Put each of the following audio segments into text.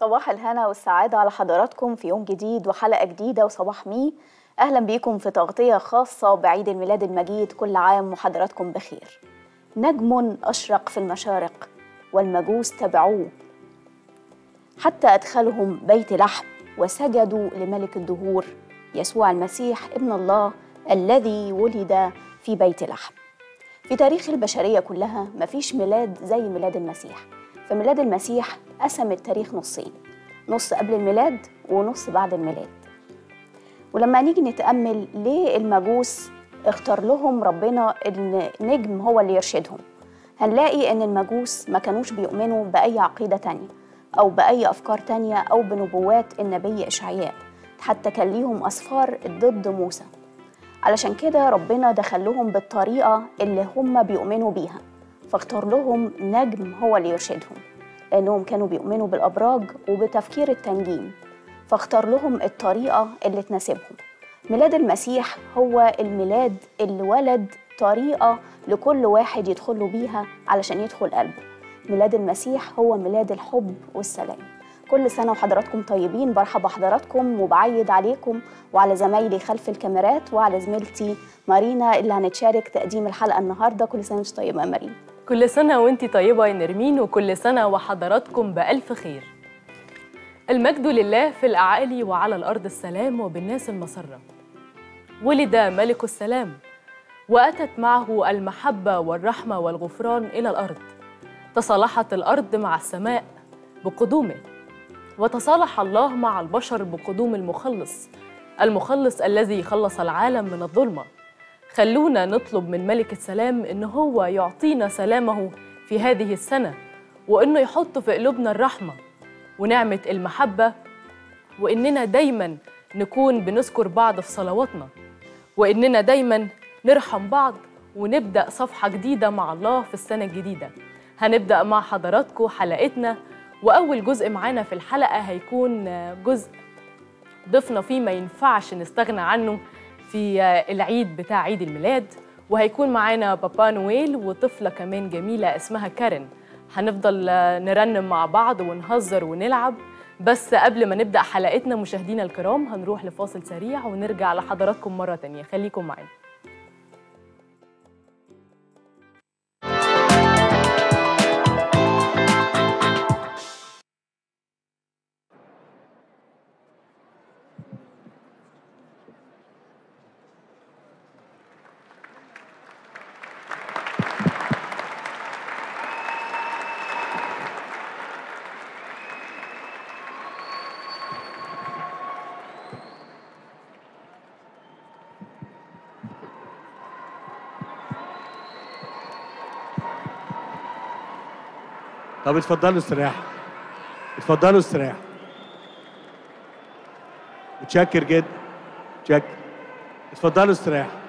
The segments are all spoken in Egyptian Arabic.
صباح الهنا والسعادة على حضراتكم في يوم جديد وحلقة جديدة وصباح مي أهلا بيكم في تغطية خاصة بعيد الميلاد المجيد كل عام وحضراتكم بخير نجم أشرق في المشارق والمجوس تبعوه حتى أدخلهم بيت لحم وسجدوا لملك الدهور يسوع المسيح ابن الله الذي ولد في بيت لحم في تاريخ البشرية كلها مفيش ميلاد زي ميلاد المسيح فميلاد المسيح قسم التاريخ نصين نص قبل الميلاد ونص بعد الميلاد ولما نيجي نتأمل ليه المجوس اختار لهم ربنا ان نجم هو اللي يرشدهم هنلاقي ان المجوس ما كانوش بيؤمنوا بأي عقيدة تانية أو بأي أفكار تانية أو بنبوات النبي إشعياء حتى كان ليهم أسفار ضد موسى علشان كده ربنا دخلهم بالطريقة اللي هم بيؤمنوا بيها فاختار لهم نجم هو اللي يرشدهم لأنهم كانوا بيؤمنوا بالأبراج وبتفكير التنجيم فاختار لهم الطريقة اللي تناسبهم ميلاد المسيح هو الميلاد اللي ولد طريقة لكل واحد يدخله بيها علشان يدخل قلبه ميلاد المسيح هو ميلاد الحب والسلام كل سنة وحضراتكم طيبين برحب بحضراتكم وبعيد عليكم وعلى زمايلي خلف الكاميرات وعلى زميلتي مارينا اللي هنتشارك تقديم الحلقة النهاردة كل سنة وانت طيبة يا مارينا كل سنة وانت طيبة يا نرمين وكل سنة وحضراتكم بألف خير المجد لله في الأعالي وعلى الأرض السلام وبالناس المسرة ولد ملك السلام وأتت معه المحبة والرحمة والغفران إلى الأرض تصالحت الأرض مع السماء بقدومه وتصالح الله مع البشر بقدوم المخلص المخلص الذي خلص العالم من الظلمة خلونا نطلب من ملك السلام إن هو يعطينا سلامه في هذه السنة وإنه يحط في قلوبنا الرحمة ونعمة المحبة وإننا دايما نكون بنذكر بعض في صلواتنا وإننا دايما نرحم بعض ونبدأ صفحة جديدة مع الله في السنة الجديدة هنبدأ مع حضراتكم حلقتنا وأول جزء معانا في الحلقة هيكون جزء ضفنا فيه ما ينفعش نستغنى عنه في العيد بتاع عيد الميلاد وهيكون معانا بابا نويل وطفلة كمان جميلة اسمها كارين هنفضل نرنم مع بعض ونهزر ونلعب بس قبل ما نبدأ حلقتنا مشاهدينا الكرام هنروح لفاصل سريع ونرجع لحضراتكم مرة تانية خليكم معانا طب اتفضلوا استريحوا اتفضلوا استريحوا متشكر جدا متشكر اتفضلوا استريحوا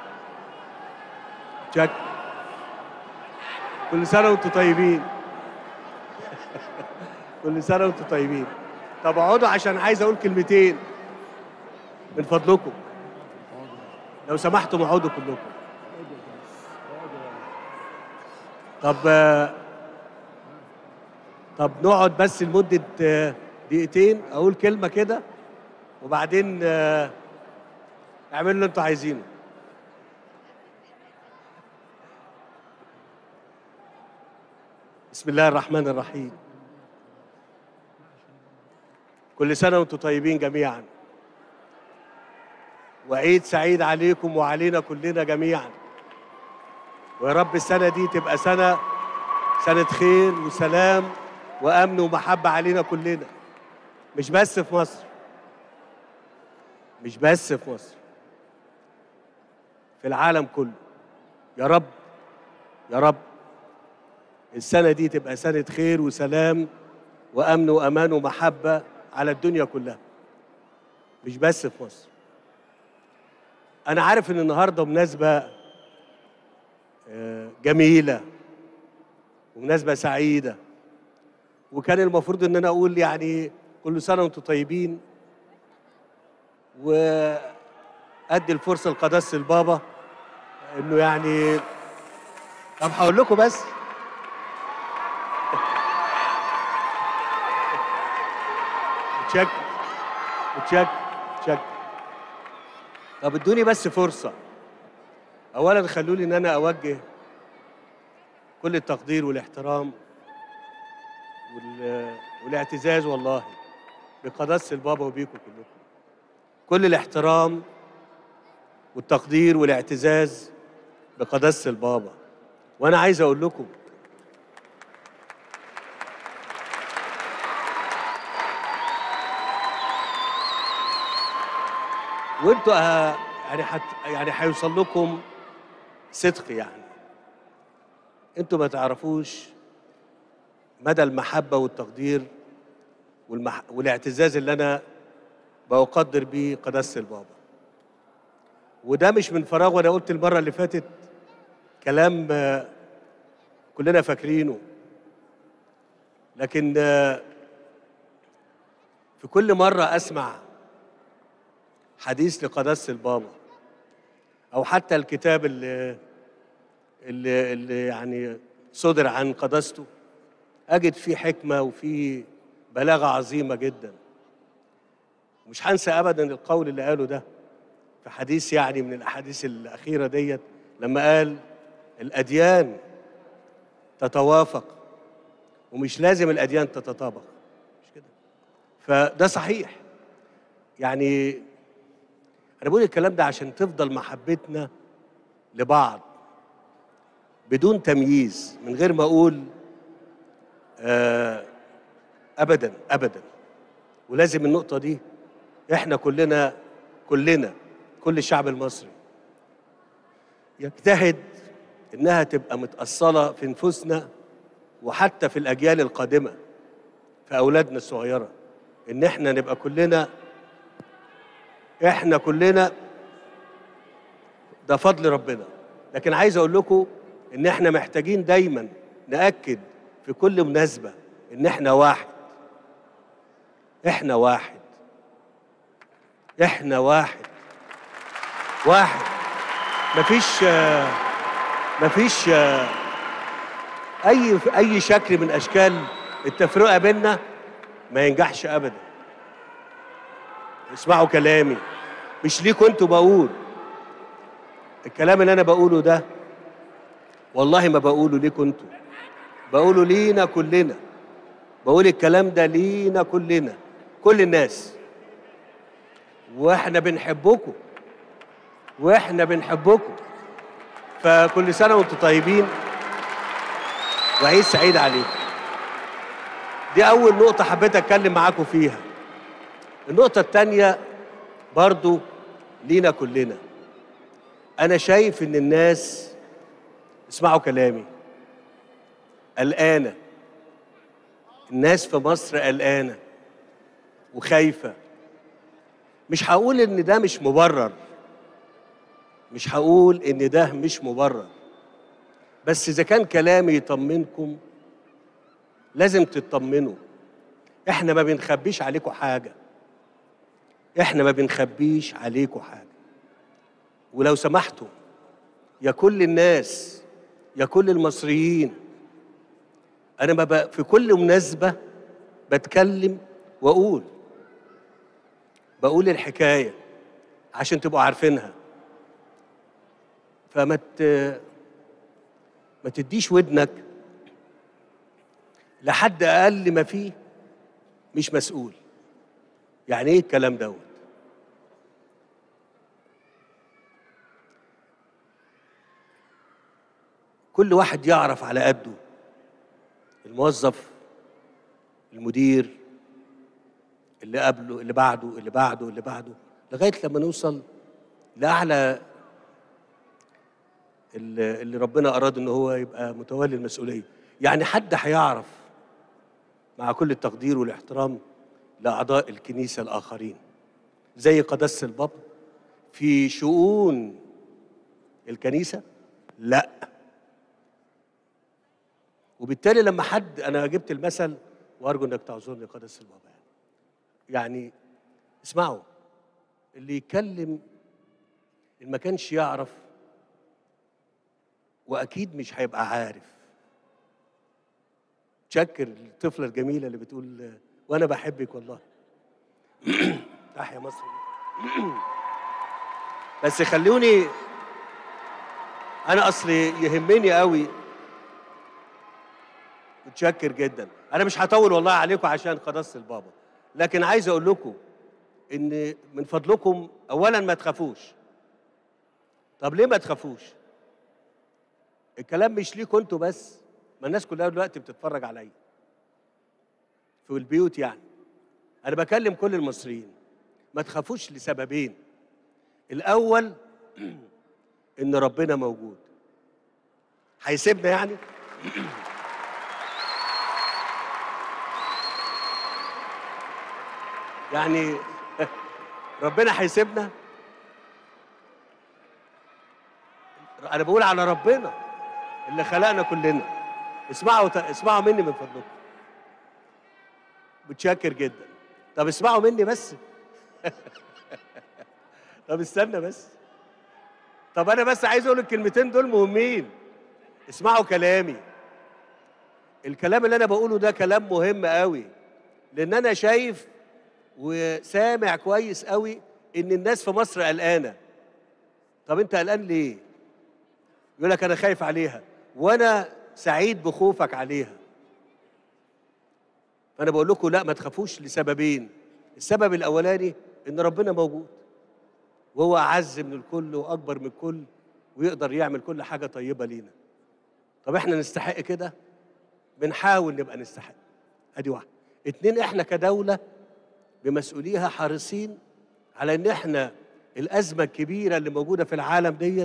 متشكر كل سنة وانتم طيبين كل سنة وانتم طيبين طب اقعدوا عشان عايز اقول كلمتين من فضلكم لو سمحتم اقعدوا كلكم طب طب نقعد بس لمدة دقيقتين أقول كلمة كده وبعدين اعملوا اللي أنتوا عايزينه بسم الله الرحمن الرحيم كل سنة وأنتم طيبين جميعا وعيد سعيد عليكم وعلينا كلنا جميعا ويا رب السنة دي تبقى سنة سنة خير وسلام وامن ومحبه علينا كلنا مش بس في مصر مش بس في مصر في العالم كله يا رب يا رب السنه دي تبقى سنه خير وسلام وامن وامان ومحبه على الدنيا كلها مش بس في مصر انا عارف ان النهارده مناسبه جميله ومناسبه سعيده وكان المفروض ان انا اقول يعني كل سنه وانتم طيبين وادي الفرصه لقداسه البابا انه يعني طب هقول لكم بس متشكر متشكر متشكر طب ادوني بس فرصه اولا خلوني ان انا اوجه كل التقدير والاحترام وال... والاعتزاز والله بقداسه البابا وبيكم كلكم كل الاحترام والتقدير والاعتزاز بقداسه البابا وانا عايز اقول لكم وانتوا ه- يعني حت يعني هيوصل لكم صدق يعني انتوا ما تعرفوش مدى المحبه والتقدير والمح... والاعتزاز اللي انا بقدر بيه قداسه البابا وده مش من فراغ وانا قلت المره اللي فاتت كلام آه، كلنا فاكرينه لكن آه، في كل مره اسمع حديث لقداسه البابا او حتى الكتاب اللي اللي, اللي يعني صدر عن قداسته اجد فيه حكمه وفيه بلاغه عظيمه جدا مش هنسى ابدا القول اللي قاله ده في حديث يعني من الاحاديث الاخيره ديت لما قال الاديان تتوافق ومش لازم الاديان تتطابق مش كده فده صحيح يعني انا بقول الكلام ده عشان تفضل محبتنا لبعض بدون تمييز من غير ما اقول آه ابدا ابدا ولازم النقطه دي احنا كلنا كلنا كل الشعب المصري يجتهد انها تبقى متاصله في نفوسنا وحتى في الاجيال القادمه في اولادنا الصغيره ان احنا نبقى كلنا احنا كلنا ده فضل ربنا لكن عايز اقول لكم ان احنا محتاجين دايما ناكد في كل مناسبه ان احنا واحد احنا واحد احنا واحد واحد مفيش آه، مفيش آه، اي اي شكل من اشكال التفرقه بيننا ما ينجحش ابدا اسمعوا كلامي مش ليكوا انتوا بقول الكلام اللي انا بقوله ده والله ما بقوله ليكوا انتوا بقوله لينا كلنا بقول الكلام ده لينا كلنا كل الناس واحنا بنحبكم واحنا بنحبكم فكل سنه وانتم طيبين وعيد سعيد عليكم دي اول نقطه حبيت اتكلم معاكم فيها النقطه الثانيه برضو لينا كلنا انا شايف ان الناس اسمعوا كلامي قلقانه الناس في مصر قلقانه وخايفه مش هقول ان ده مش مبرر مش هقول ان ده مش مبرر بس اذا كان كلامي يطمنكم لازم تطمنوا احنا ما بنخبيش عليكم حاجه احنا ما بنخبيش عليكم حاجه ولو سمحتوا يا كل الناس يا كل المصريين انا ما ب... في كل مناسبه بتكلم واقول بقول الحكايه عشان تبقوا عارفينها فما ت... ما تديش ودنك لحد اقل ما فيه مش مسؤول يعني ايه الكلام دوت كل واحد يعرف على قده الموظف المدير اللي قبله اللي بعده اللي بعده اللي بعده لغايه لما نوصل لاعلى اللي اللي ربنا اراد ان هو يبقى متولي المسؤوليه يعني حد هيعرف مع كل التقدير والاحترام لاعضاء الكنيسه الاخرين زي قداسه البابا في شؤون الكنيسه لا وبالتالي لما حد انا جبت المثل وارجو انك تعذرني قداسه البابا يعني يعني اسمعوا اللي يتكلم اللي ما كانش يعرف واكيد مش هيبقى عارف تشكر الطفله الجميله اللي بتقول وانا بحبك والله تحيا مصر بس خلوني انا اصلي يهمني قوي متشكر جدا انا مش هطول والله عليكم عشان قداسه البابا لكن عايز اقول لكم ان من فضلكم اولا ما تخافوش طب ليه ما تخافوش الكلام مش ليكوا انتوا بس ما الناس كلها دلوقتي بتتفرج عليا في البيوت يعني انا بكلم كل المصريين ما تخافوش لسببين الاول ان ربنا موجود هيسيبنا يعني يعني ربنا هيسيبنا انا بقول على ربنا اللي خلقنا كلنا اسمعوا اسمعوا مني من فضلكم متشكر جدا طب اسمعوا مني بس طب استنى بس طب انا بس عايز اقول الكلمتين دول مهمين اسمعوا كلامي الكلام اللي انا بقوله ده كلام مهم قوي لان انا شايف وسامع كويس قوي ان الناس في مصر قلقانه طب انت قلقان ليه يقول لك انا خايف عليها وانا سعيد بخوفك عليها فانا بقول لكم لا ما تخافوش لسببين السبب الاولاني ان ربنا موجود وهو اعز من الكل واكبر من الكل ويقدر يعمل كل حاجه طيبه لينا طب احنا نستحق كده بنحاول نبقى نستحق ادي واحده اتنين احنا كدوله بمسؤوليها حريصين على ان احنا الازمه الكبيره اللي موجوده في العالم ديت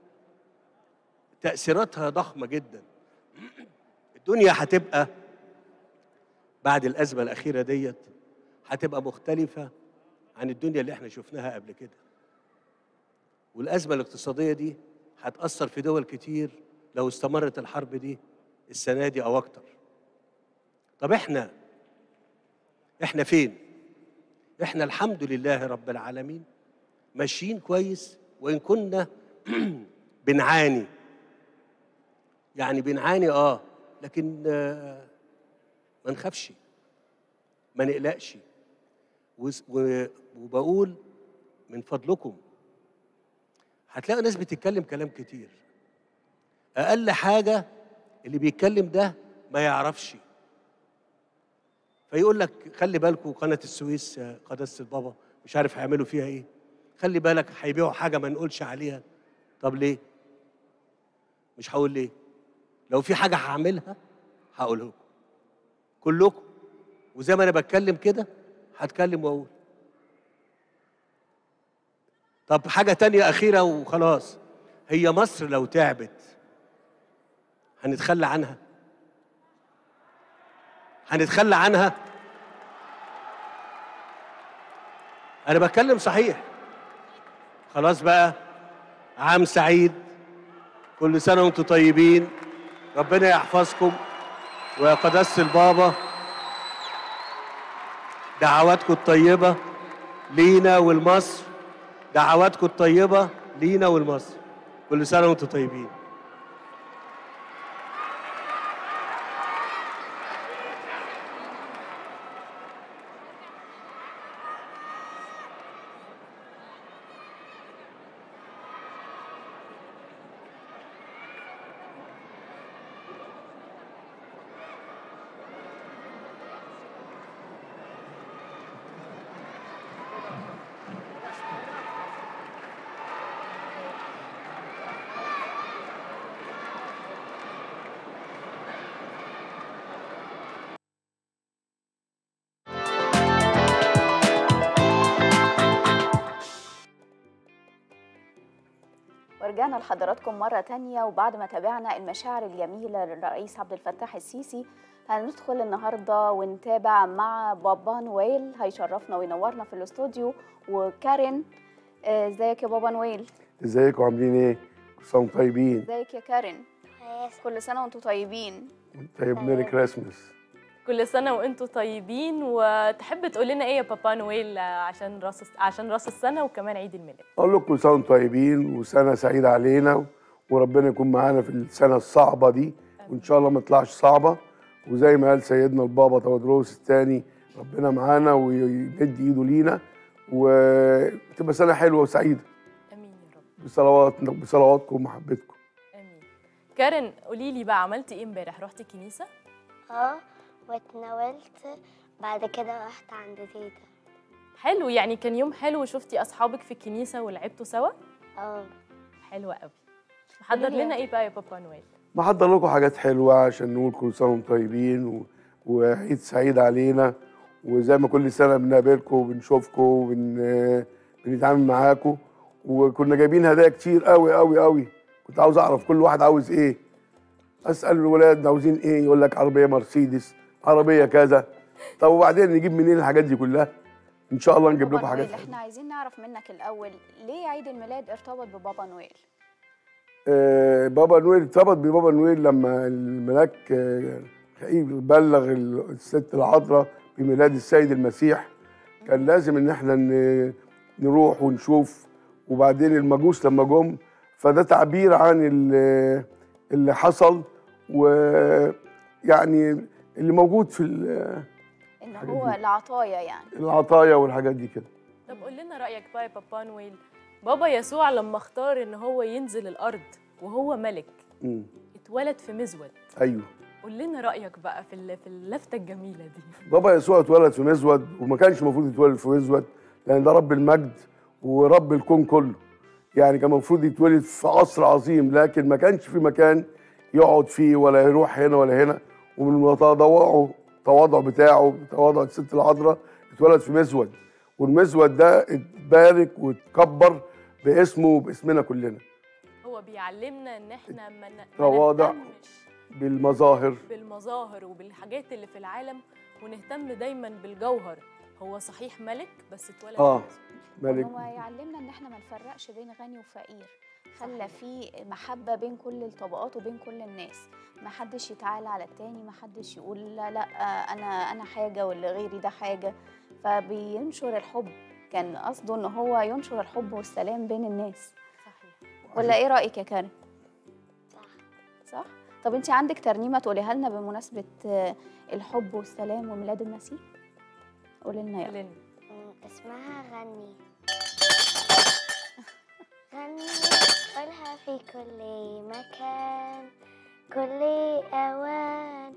تاثيراتها ضخمه جدا الدنيا هتبقى بعد الازمه الاخيره ديت هتبقى مختلفه عن الدنيا اللي احنا شفناها قبل كده والازمه الاقتصاديه دي هتاثر في دول كتير لو استمرت الحرب دي السنه دي او اكتر طب احنا احنا فين احنا الحمد لله رب العالمين ماشيين كويس وان كنا بنعاني يعني بنعاني اه لكن آه ما نخافش ما نقلقش وبقول من فضلكم هتلاقوا ناس بتتكلم كلام كتير اقل حاجه اللي بيتكلم ده ما يعرفش فيقول لك خلي بالكم قناه السويس قداسه البابا مش عارف هيعملوا فيها ايه خلي بالك هيبيعوا حاجه ما نقولش عليها طب ليه مش هقول ليه لو في حاجه هعملها هقولها لكم كلكم وزي ما انا بتكلم كده هتكلم واقول طب حاجه تانية اخيره وخلاص هي مصر لو تعبت هنتخلى عنها هنتخلى عنها انا بتكلم صحيح خلاص بقى عام سعيد كل سنه وانتم طيبين ربنا يحفظكم ويا قداسه البابا دعواتكم الطيبه لينا ولمصر دعواتكم الطيبه لينا ولمصر كل سنه وانتم طيبين ورجعنا لحضراتكم مرة تانية وبعد ما تابعنا المشاعر الجميلة للرئيس عبد الفتاح السيسي هندخل النهاردة ونتابع مع بابا نويل هيشرفنا وينورنا في الاستوديو وكارين آه، ازيك يا بابا نويل ازيكم عاملين ايه؟ كل سنه وانتم طيبين ازيك يا كارين كل سنة وانتم طيبين طيب ميري كريسماس كل سنة وانتم طيبين وتحب تقول لنا ايه يا بابا نويل عشان راس عشان راس السنة وكمان عيد الميلاد اقول لكم كل سنه وانتم طيبين وسنه سعيده علينا وربنا يكون معانا في السنه الصعبه دي وان شاء الله ما تطلعش صعبه وزي ما قال سيدنا البابا تودروس الثاني ربنا معانا ويمد ايده لينا وتبقى سنه حلوه وسعيده امين يا رب بصلوات بصلواتكم ومحبتكم امين كارن قولي لي بقى عملتي ايه امبارح رحتي الكنيسه اه واتناولت بعد كده رحت عند تيتا حلو يعني كان يوم حلو وشفتي اصحابك في الكنيسه ولعبتوا سوا اه حلوه قوي محضر قولي لي لنا ايه بقى يا بابا نويل محضر لكم حاجات حلوه عشان نقول كل سنه وانتم طيبين و... وعيد سعيد علينا وزي ما كل سنه بنقابلكم وبنشوفكم وبن... بنتعامل معاكم وكنا جايبين هدايا كتير قوي قوي قوي كنت عاوز اعرف كل واحد عاوز ايه اسال الولاد عاوزين ايه يقول لك عربيه مرسيدس عربيه كذا طب وبعدين نجيب منين الحاجات دي كلها ان شاء الله نجيب لكم بابا حاجات نويل حلوه احنا عايزين نعرف منك الاول ليه عيد الميلاد ارتبط ببابا نويل آه، بابا نويل ارتبط ببابا نويل لما الملاك آه، خليل بلغ الست العذراء بميلاد السيد المسيح كان لازم ان احنا ن- نروح ونشوف وبعدين المجوس لما جم فده تعبير عن ال- اللي حصل ويعني اللي موجود في ال- ان الحاجات هو دي. العطايا يعني العطايا والحاجات دي كده طب قول لنا رايك بقى يا بابا نويل بابا يسوع لما اختار ان هو ينزل الارض وهو ملك مم. اتولد في مزود ايوه قول لنا رايك بقى في ال- في اللفته الجميله دي بابا يسوع اتولد في مزود وما كانش المفروض يتولد في مزود لان ده رب المجد ورب الكون كله يعني كان المفروض يتولد في قصر عظيم لكن ما كانش في مكان يقعد فيه ولا يروح هنا ولا هنا ومن تواضعه التواضع بتاعه تواضع الست العذراء اتولد في مزود والمزود ده اتبارك واتكبر باسمه وباسمنا كلنا هو بيعلمنا ان احنا ما ن- ما تواضع. نهتمش بالمظاهر بالمظاهر وبالحاجات اللي في العالم ونهتم دايما بالجوهر هو صحيح ملك بس اتولد في آه. مزود. ملك هو يعلمنا ان احنا ما نفرقش بين غني وفقير خلى في محبة بين كل الطبقات وبين كل الناس ما حدش يتعالى على التاني ما حدش يقول لا لا انا انا حاجة واللي غيري ده حاجة فبينشر الحب كان قصده ان هو ينشر الحب والسلام بين الناس صحيح ولا ايه رأيك يا كارم صح صح طب انت عندك ترنيمة تقوليها لنا بمناسبة آه، الحب والسلام وميلاد المسيح قولي لنا يلا لنا مم، اسمها غني غني قولها في كل مكان كل أوان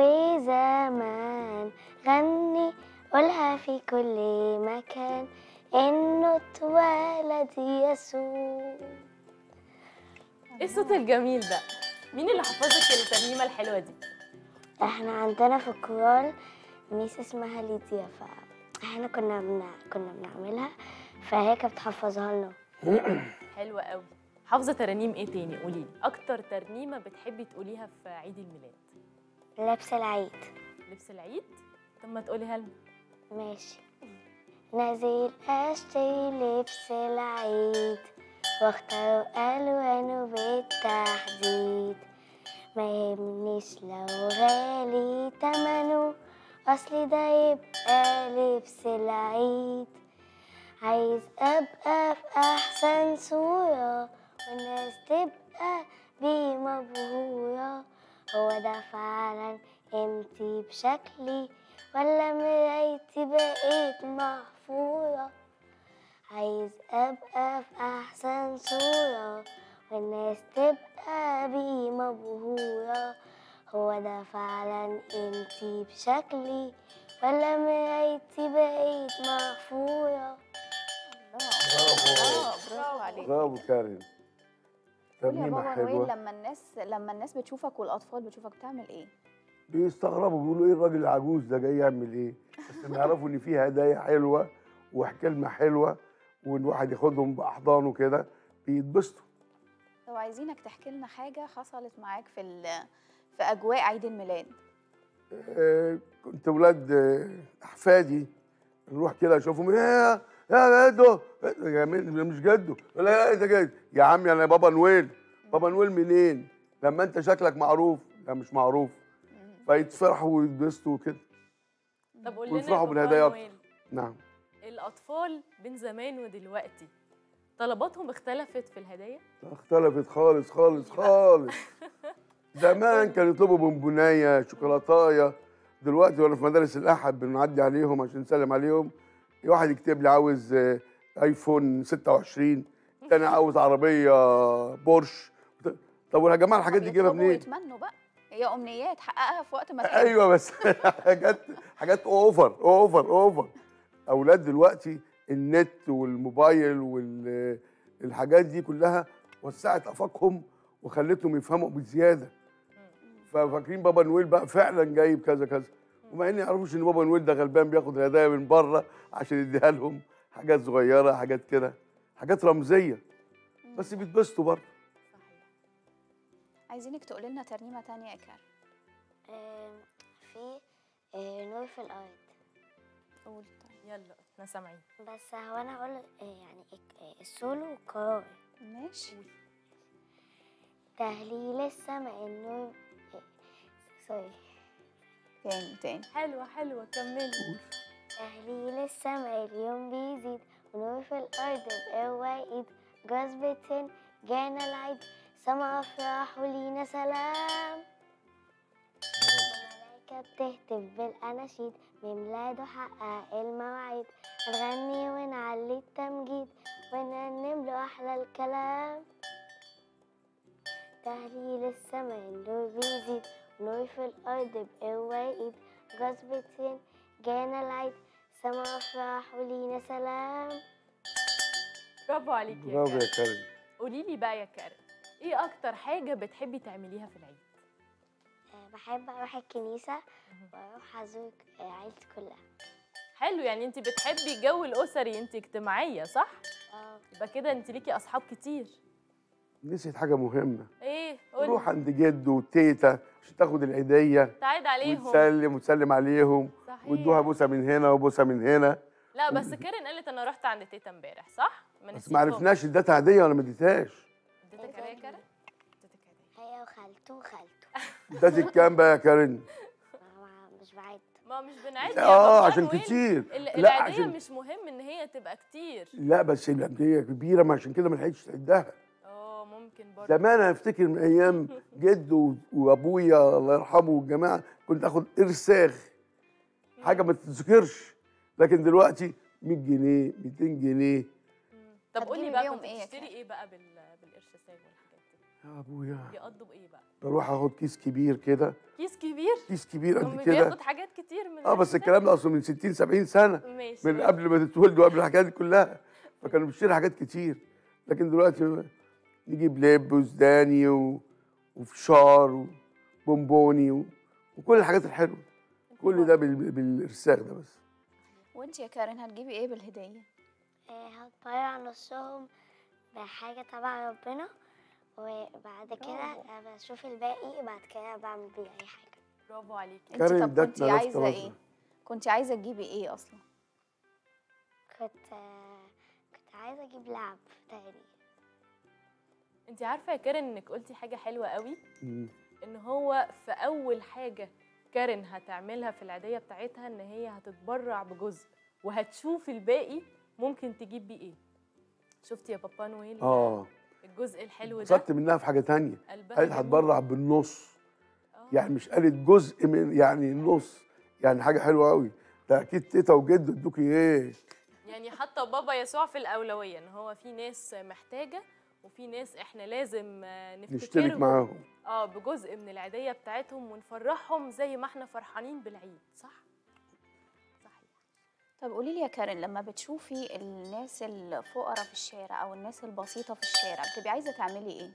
وزمان غني قولها في كل مكان إنه اتولد يسوع ايه الصوت الجميل ده مين اللي حفظك الترنيمه الحلوه دي احنا عندنا في الكورال ميس اسمها ليديا فاحنا كنا بنع... كنا بنعملها فهي كانت بتحفظها لنا حلوه قوي حافظه ترانيم ايه تاني قولي لي اكتر ترنيمه بتحبي تقوليها في عيد الميلاد لبس العيد لبس العيد طب ما تقوليها لنا ماشي نازل اشتري لبس العيد واختار الوانه بالتحديد ما يهمنيش لو غالي تمنه اصلي ده يبقى لبس العيد عايز ابقى في احسن صورة والناس تبقى بيه مبهورة هو ده فعلا قيمتي بشكلي ولا مرايتي بقيت محفورة عايز ابقى في احسن صورة والناس تبقى بيه مبهورة هو ده فعلا قيمتي بشكلي ولا مرايتي بقيت محفورة اه برافو عليك برافو كارين قول يا ترنيمة بابا نويل حلوة لما الناس لما الناس بتشوفك والاطفال بتشوفك بتعمل ايه بيستغربوا بيقولوا ايه الراجل العجوز ده جاي يعمل ايه بس لما يعرفوا ان في هدايا حلوه وكلمه حلوه وان واحد ياخدهم باحضانه كده بيتبسطوا لو عايزينك تحكي لنا حاجه حصلت معاك في ال- في اجواء عيد الميلاد آه، كنت ولاد آه، احفادي نروح كده اشوفهم يا يا جدو يا مين- مش جدو لا لا ده جد يا عمي انا بابا نويل بابا نويل منين لما انت شكلك معروف لا مش معروف فيتفرحوا ويتبسطوا وكده طب قول لنا يا ويفرحوا بابا بالهدايا أكتر. نويل، نعم الاطفال بين زمان ودلوقتي طلباتهم اختلفت في الهدايا اختلفت خالص خالص خالص زمان كانوا يطلبوا بونبونايه شوكولاتايه دلوقتي وانا في مدارس الاحد بنعدي عليهم عشان نسلم عليهم واحد يكتب لي عاوز آه، ايفون 26 تاني عاوز عربيه بورش طب يا جماعه الحاجات دي جايبها يطلبوا منين؟ ويتمنوا بقى هي امنيات حققها في وقت ما تحب ايوه بس حاجات حاجات اوفر اوفر اوفر اولاد دلوقتي النت والموبايل والحاجات دي كلها وسعت افاقهم وخلتهم يفهموا بزياده ففاكرين بابا نويل بقى فعلا جايب كذا كذا ومع ان يعرفوش ان بابا نويل ده غلبان بياخد هدايا من بره عشان يديها لهم حاجات صغيره حاجات كده حاجات رمزيه بس بيتبسطوا برضه صحيح عايزينك تقولي لنا ترنيمه تانية يا كارن آم، في آه، نور في الارض قول طيب يلا احنا سامعين بس هو انا هقول آه، يعني الك- آه، السولو والقرار ماشي تهليل السماء النور آه، سوري تاني تاني حلوه حلوه كملي تهليل السماء اليوم بيزيد ونور في الأرض بقوة إيد جذبة جانا العيد سما أفراح ولينا سلام الملايكة بتهتف بالأناشيد بميلاده حقق المواعيد هنغني ونعلي التمجيد ونرنم له أحلى الكلام تهليل السماء النور بيزيد ونور في الأرض بقوة إيد جذبة جانا العيد سما أفراح ولينا سلام برافو عليكي يا برافو كارن يا كريم قولي لي بقى يا كارن ايه اكتر حاجه بتحبي تعمليها في العيد آه، بحب أروح الكنيسة وأروح أزور آه، عيلتي كلها حلو يعني انت بتحبي الجو الاسري انت اجتماعيه صح اه يبقى كده انت ليكي اصحاب كتير نسيت حاجه مهمه ايه تروح قولي عند جد وتيتا عشان تاخد العيديه تعيد عليهم وتسلم وتسلم عليهم صحيح. وادوها بوسه من هنا وبوسه من هنا لا بس كارن قالت انا رحت عند تيتا امبارح صح ما بس نسيتهم. ما عرفناش اديتها هديه ولا ما اديتهاش اديتك هديه يا كارن اديتك هديه هي وخالته وخالته اديتك كام بقى يا كارن؟ ما- ما- مش بعد ما مش بنعد اه يا عشان بابا وين؟ كتير ال- لا العيديه عشان مش مهم ان هي تبقى كتير لا بس الهديه كبيره ما عشان كده ما لحقتش تعدها اه ممكن برضه زمان انا افتكر من ايام جد و- وابويا الله يرحمه والجماعه كنت اخد ارساخ حاجه ما تتذكرش لكن دلوقتي 100 جنيه 200 جنيه طب هتجيبي قولي بقى بيهم كنت إيه يا بتشتري كارن؟ ايه بقى بال بالقرش ساج والحاجات دي يا ابويا بيقضوا بايه بقى بروح اخد كيس كبير كده كيس كبير كيس كبير هم قد كده بياخد حاجات كتير من اه بس الكلام ده اصلا من 60 70 سنه ماشي من قبل ما تتولدوا قبل الحاجات دي كلها فكانوا بيشتري حاجات كتير لكن دلوقتي نجيب لب وسوداني و... وفشار وبونبوني و... وكل الحاجات الحلوه كل ده بال... بالارساخ ده بس وانت يا كارن هتجيبي ايه بالهديه آه، هتبيع نصهم بحاجة تبع ربنا وبعد كده آه، بشوف الباقي بعد كده بعمل بيه أي حاجة برافو عليكي انت كارن طب ادتنا كنت ناس عايزه طرازة. ايه كنت عايزه تجيبي ايه اصلا كنت آه، كنت عايزة أجيب لعب تاني انت عارفه يا كارن انك قلتي حاجه حلوه قوي مم. ان هو في اول حاجه كارن هتعملها في العيديه بتاعتها ان هي هتتبرع بجزء وهتشوف الباقي ممكن تجيب بيه ايه شفتي يا بابا نويل اه الجزء الحلو ده انبسطت منها في حاجه تانية قلبها قالت جميل. هتبرع بالنص آه. يعني مش قالت جزء من يعني النص يعني حاجه حلوه قوي ده اكيد تيتا وجد ادوكي ايه يعني حتى بابا يسوع في الاولويه ان هو في ناس محتاجه وفي ناس احنا لازم آه، نشترك نفتكرهم معاهم اه بجزء من العيديه بتاعتهم ونفرحهم زي ما احنا فرحانين بالعيد صح صحيح طب قولي لي يا كارن لما بتشوفي الناس الفقراء في الشارع او الناس البسيطه في الشارع بتبقي عايزه تعملي ايه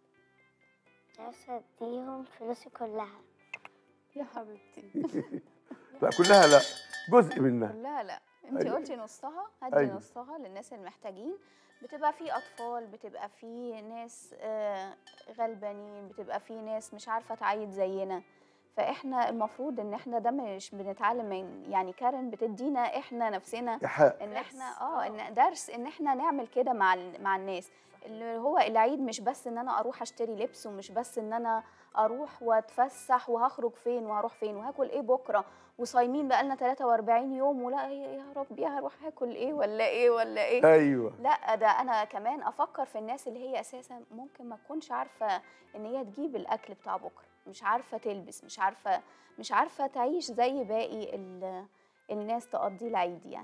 نفسي أديهم فلوسي كلها يا حبيبتي لا كلها لا جزء منها لا لا انت أيوة. قلتي نصها هدي أيوة. نصها للناس المحتاجين بتبقى في اطفال بتبقى في ناس آه، غلبانين بتبقى في ناس مش عارفه تعيد زينا فاحنا المفروض ان احنا ده مش بنتعلم من يعني كارن بتدينا احنا نفسنا إيحاء ان درس. احنا اه ان درس ان احنا نعمل كده مع ال- مع الناس اللي هو العيد مش بس ان انا اروح اشتري لبس ومش بس ان انا اروح واتفسح وهخرج فين وهروح فين وهاكل ايه بكره وصايمين بقالنا 43 يوم ولا يا يا ربي هروح هاكل ايه ولا ايه ولا ايه ايوه لا ده انا كمان افكر في الناس اللي هي اساسا ممكن ما تكونش عارفه ان هي تجيب الاكل بتاع بكره مش عارفه تلبس مش عارفه مش عارفه تعيش زي باقي ال- الناس تقضي العيد يعني صحيح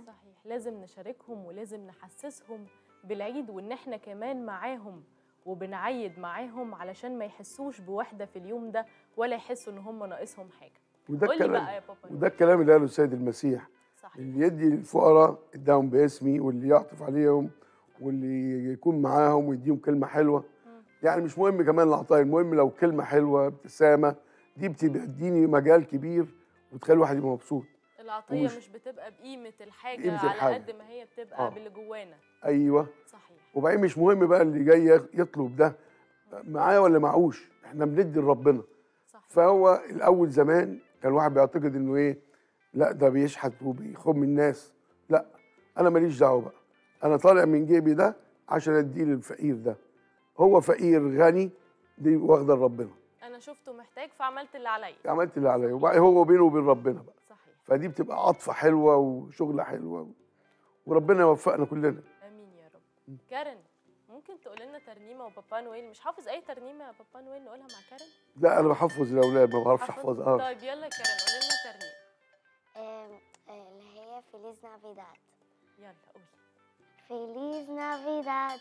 لازم نشاركهم ولازم نحسسهم بالعيد وان احنا كمان معاهم وبنعيد معاهم علشان ما يحسوش بوحده في اليوم ده ولا يحسوا ان هم ناقصهم حاجه وده قول لي الكلام بقى يا بابا وده الكلام اللي قاله السيد المسيح صحيح اللي يدي للفقراء اداهم باسمي واللي يعطف عليهم واللي يكون معاهم ويديهم كلمه حلوه مم. يعني مش مهم كمان العطايا المهم لو كلمه حلوه ابتسامه دي بتديني مجال كبير وتخلي الواحد يبقى مبسوط العطيه ومش- مش بتبقى بقيمه الحاجه قيمة على الحاجة. قد ما هي بتبقى آه. باللي جوانا ايوه صحيح وبعدين مش مهم بقى اللي جاي يطلب ده معاه ولا معوش احنا بندي لربنا صحيح فهو الاول زمان كان الواحد بيعتقد انه ايه لا ده بيشحت وبيخم الناس لا انا ماليش دعوه بقى انا طالع من جيبي ده عشان اديه للفقير ده هو فقير غني دي واخده لربنا انا شفته محتاج فعملت اللي عليا عملت اللي عليا وبقى هو بينه وبين ربنا بقى صحيح فدي بتبقى عطفه حلوه وشغله حلوه وربنا يوفقنا كلنا امين يا رب كارن ممكن تقول لنا ترنيمه وبابا نويل مش حافظ اي ترنيمه يا بابا نويل نقولها مع كارن لا انا بحفظ الاولاد ما بعرفش حافظ؟ احفظ اه طيب يلا كارن قول لنا ترنيمه آم، آه، اللي هي فيليز نافيداد يلا قولي Feliz Navidad.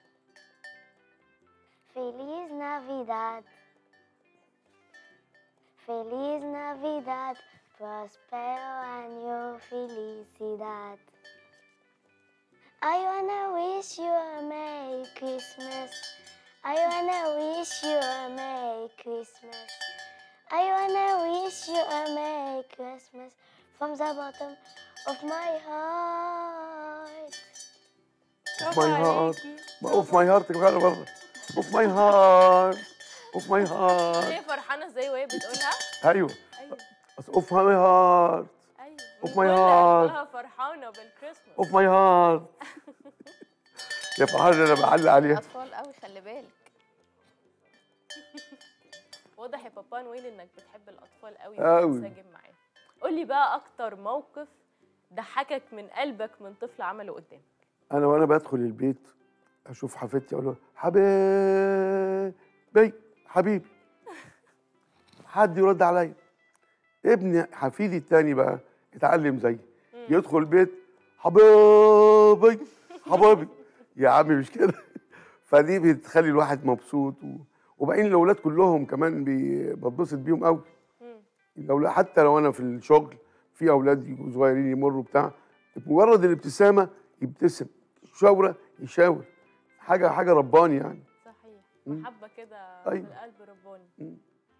Feliz Navidad. Feliz Navidad. Prospero año felicidad. I wanna wish you a Merry Christmas. I wanna wish you a Merry Christmas. I wanna wish you a Merry Christmas from the bottom of my heart. اوف برافو ماي هارت عليكي. اوف ماي هارت كمان بره اوف ماي هارت اوف ماي هارت هي فرحانه ازاي وهي بتقولها ايوه ايوه اوف ماي هارت ايوه Of من my كل heart. قلبها فرحانه بالكريسماس اوف ماي هارت يا فرحان انا بعلق عليها اطفال قوي خلي بالك واضح يا بابا نويل انك بتحب الاطفال قوي أوي. وبتنسجم معاهم قول لي بقى اكتر موقف ضحكك من قلبك من طفل عمله قدامك انا وانا بدخل البيت اشوف حفيدتي اقول له حبيبي حبيبي حد يرد عليا ابني حفيدي التاني بقى اتعلم زيي يدخل البيت حبيبي حبيبي يا عمي مش كده فدي بتخلي الواحد مبسوط و... وبعدين الاولاد كلهم كمان بي- بتبسط بيهم قوي مم. لو حتى لو انا في الشغل في اولاد يجوا صغيرين يمروا بتاع مجرد الابتسامه يبتسم شاوره يشاور حاجه حاجه رباني يعني صحيح مم. محبه كده أيوة. في القلب رباني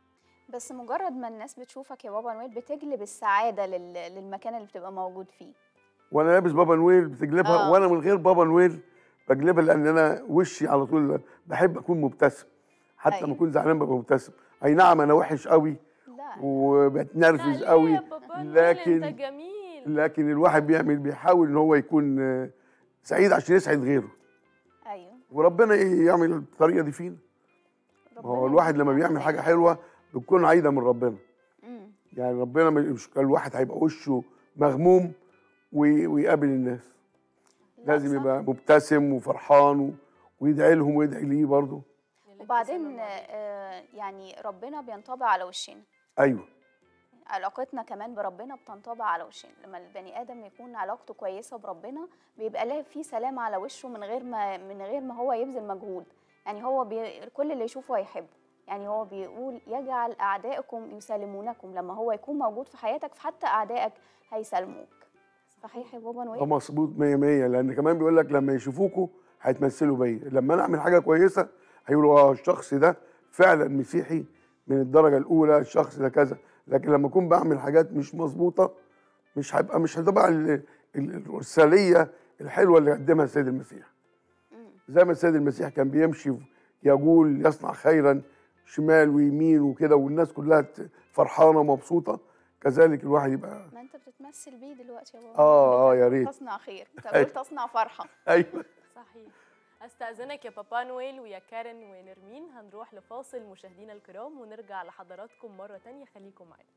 بس مجرد ما الناس بتشوفك يا بابا نويل بتجلب السعادة لل... للمكان اللي بتبقى موجود فيه وانا لابس بابا نويل بتجلبها آه. وانا من غير بابا نويل بجلبها لان انا وشي على طول بحب اكون مبتسم حتى أيوة. لما اكون زعلان ببقى مبتسم اي نعم انا وحش قوي لا وبتنرفز لا، ليه قوي يا بابا نويل لكن- انت جميل لكن الواحد بيعمل بيحاول ان هو يكون آه، سعيد عشان يسعد غيره ايوه وربنا إيه يعمل الطريقه دي فينا ما هو ربنا الواحد لما يدينا بيعمل حاجه الخير. حلوه بتكون عايده من ربنا مم. يعني ربنا مش الواحد هيبقى وشه مغموم وي- ويقابل الناس لا، لازم صح. يبقى مبتسم وفرحان و- ويدعي لهم ويدعي ليه برضه وبعدين آه، يعني ربنا بينطبع على وشنا ايوه علاقتنا كمان بربنا بتنطبع على وشنا لما البني ادم يكون علاقته كويسه بربنا بيبقى له في سلام على وشه من غير ما من غير ما هو يبذل مجهود يعني هو بي كل اللي يشوفه هيحبه يعني هو بيقول يجعل اعدائكم يسالمونكم لما هو يكون موجود في حياتك فحتى اعدائك هيسالموك صحيح يا بابا ده نويل مظبوط 100 100 لان كمان بيقول لك لما يشوفوكوا هيتمثلوا بيا لما انا اعمل حاجه كويسه هيقولوا اه الشخص ده فعلا مسيحي من الدرجه الاولى الشخص ده كذا لكن لما اكون بعمل حاجات مش مظبوطه مش هيبقى مش هتبقى ال- ال- الارساليه الحلوه اللي قدمها السيد المسيح مم. زي ما السيد المسيح كان بيمشي يقول يصنع خيرا شمال ويمين وكده والناس كلها ت- فرحانه ومبسوطه كذلك الواحد يبقى ما انت بتتمثل بيه دلوقتي يا بابا اه اه يا ريت تصنع خير انت بتقول تصنع فرحه ايوه صحيح استاذنك يا بابا نويل ويا كارن ونرمين هنروح لفاصل مشاهدينا الكرام ونرجع لحضراتكم مره تانية خليكم معانا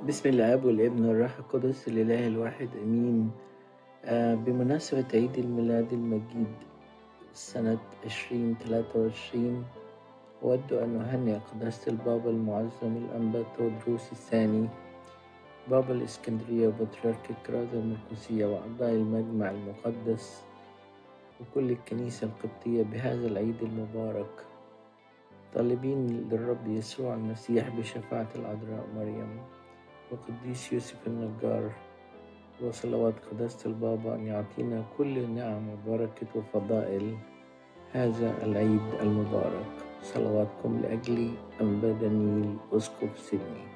بسم الاب والابن والروح القدس الاله الواحد امين آه، بمناسبة عيد الميلاد المجيد سنة 2023 أود أن أهنئ قداسة البابا المعظم الأنبا تودروس الثاني بابا الإسكندرية وبطريرك الكرازة المرقسية وأعضاء المجمع المقدس وكل الكنيسة القبطية بهذا العيد المبارك طالبين للرب يسوع المسيح بشفاعة العذراء مريم وقديس يوسف النجار وصلوات قداسة البابا أن يعطينا كل نعم وبركة وفضائل هذا العيد المبارك صلواتكم لأجلي أنبا دانيال أسقف سيدني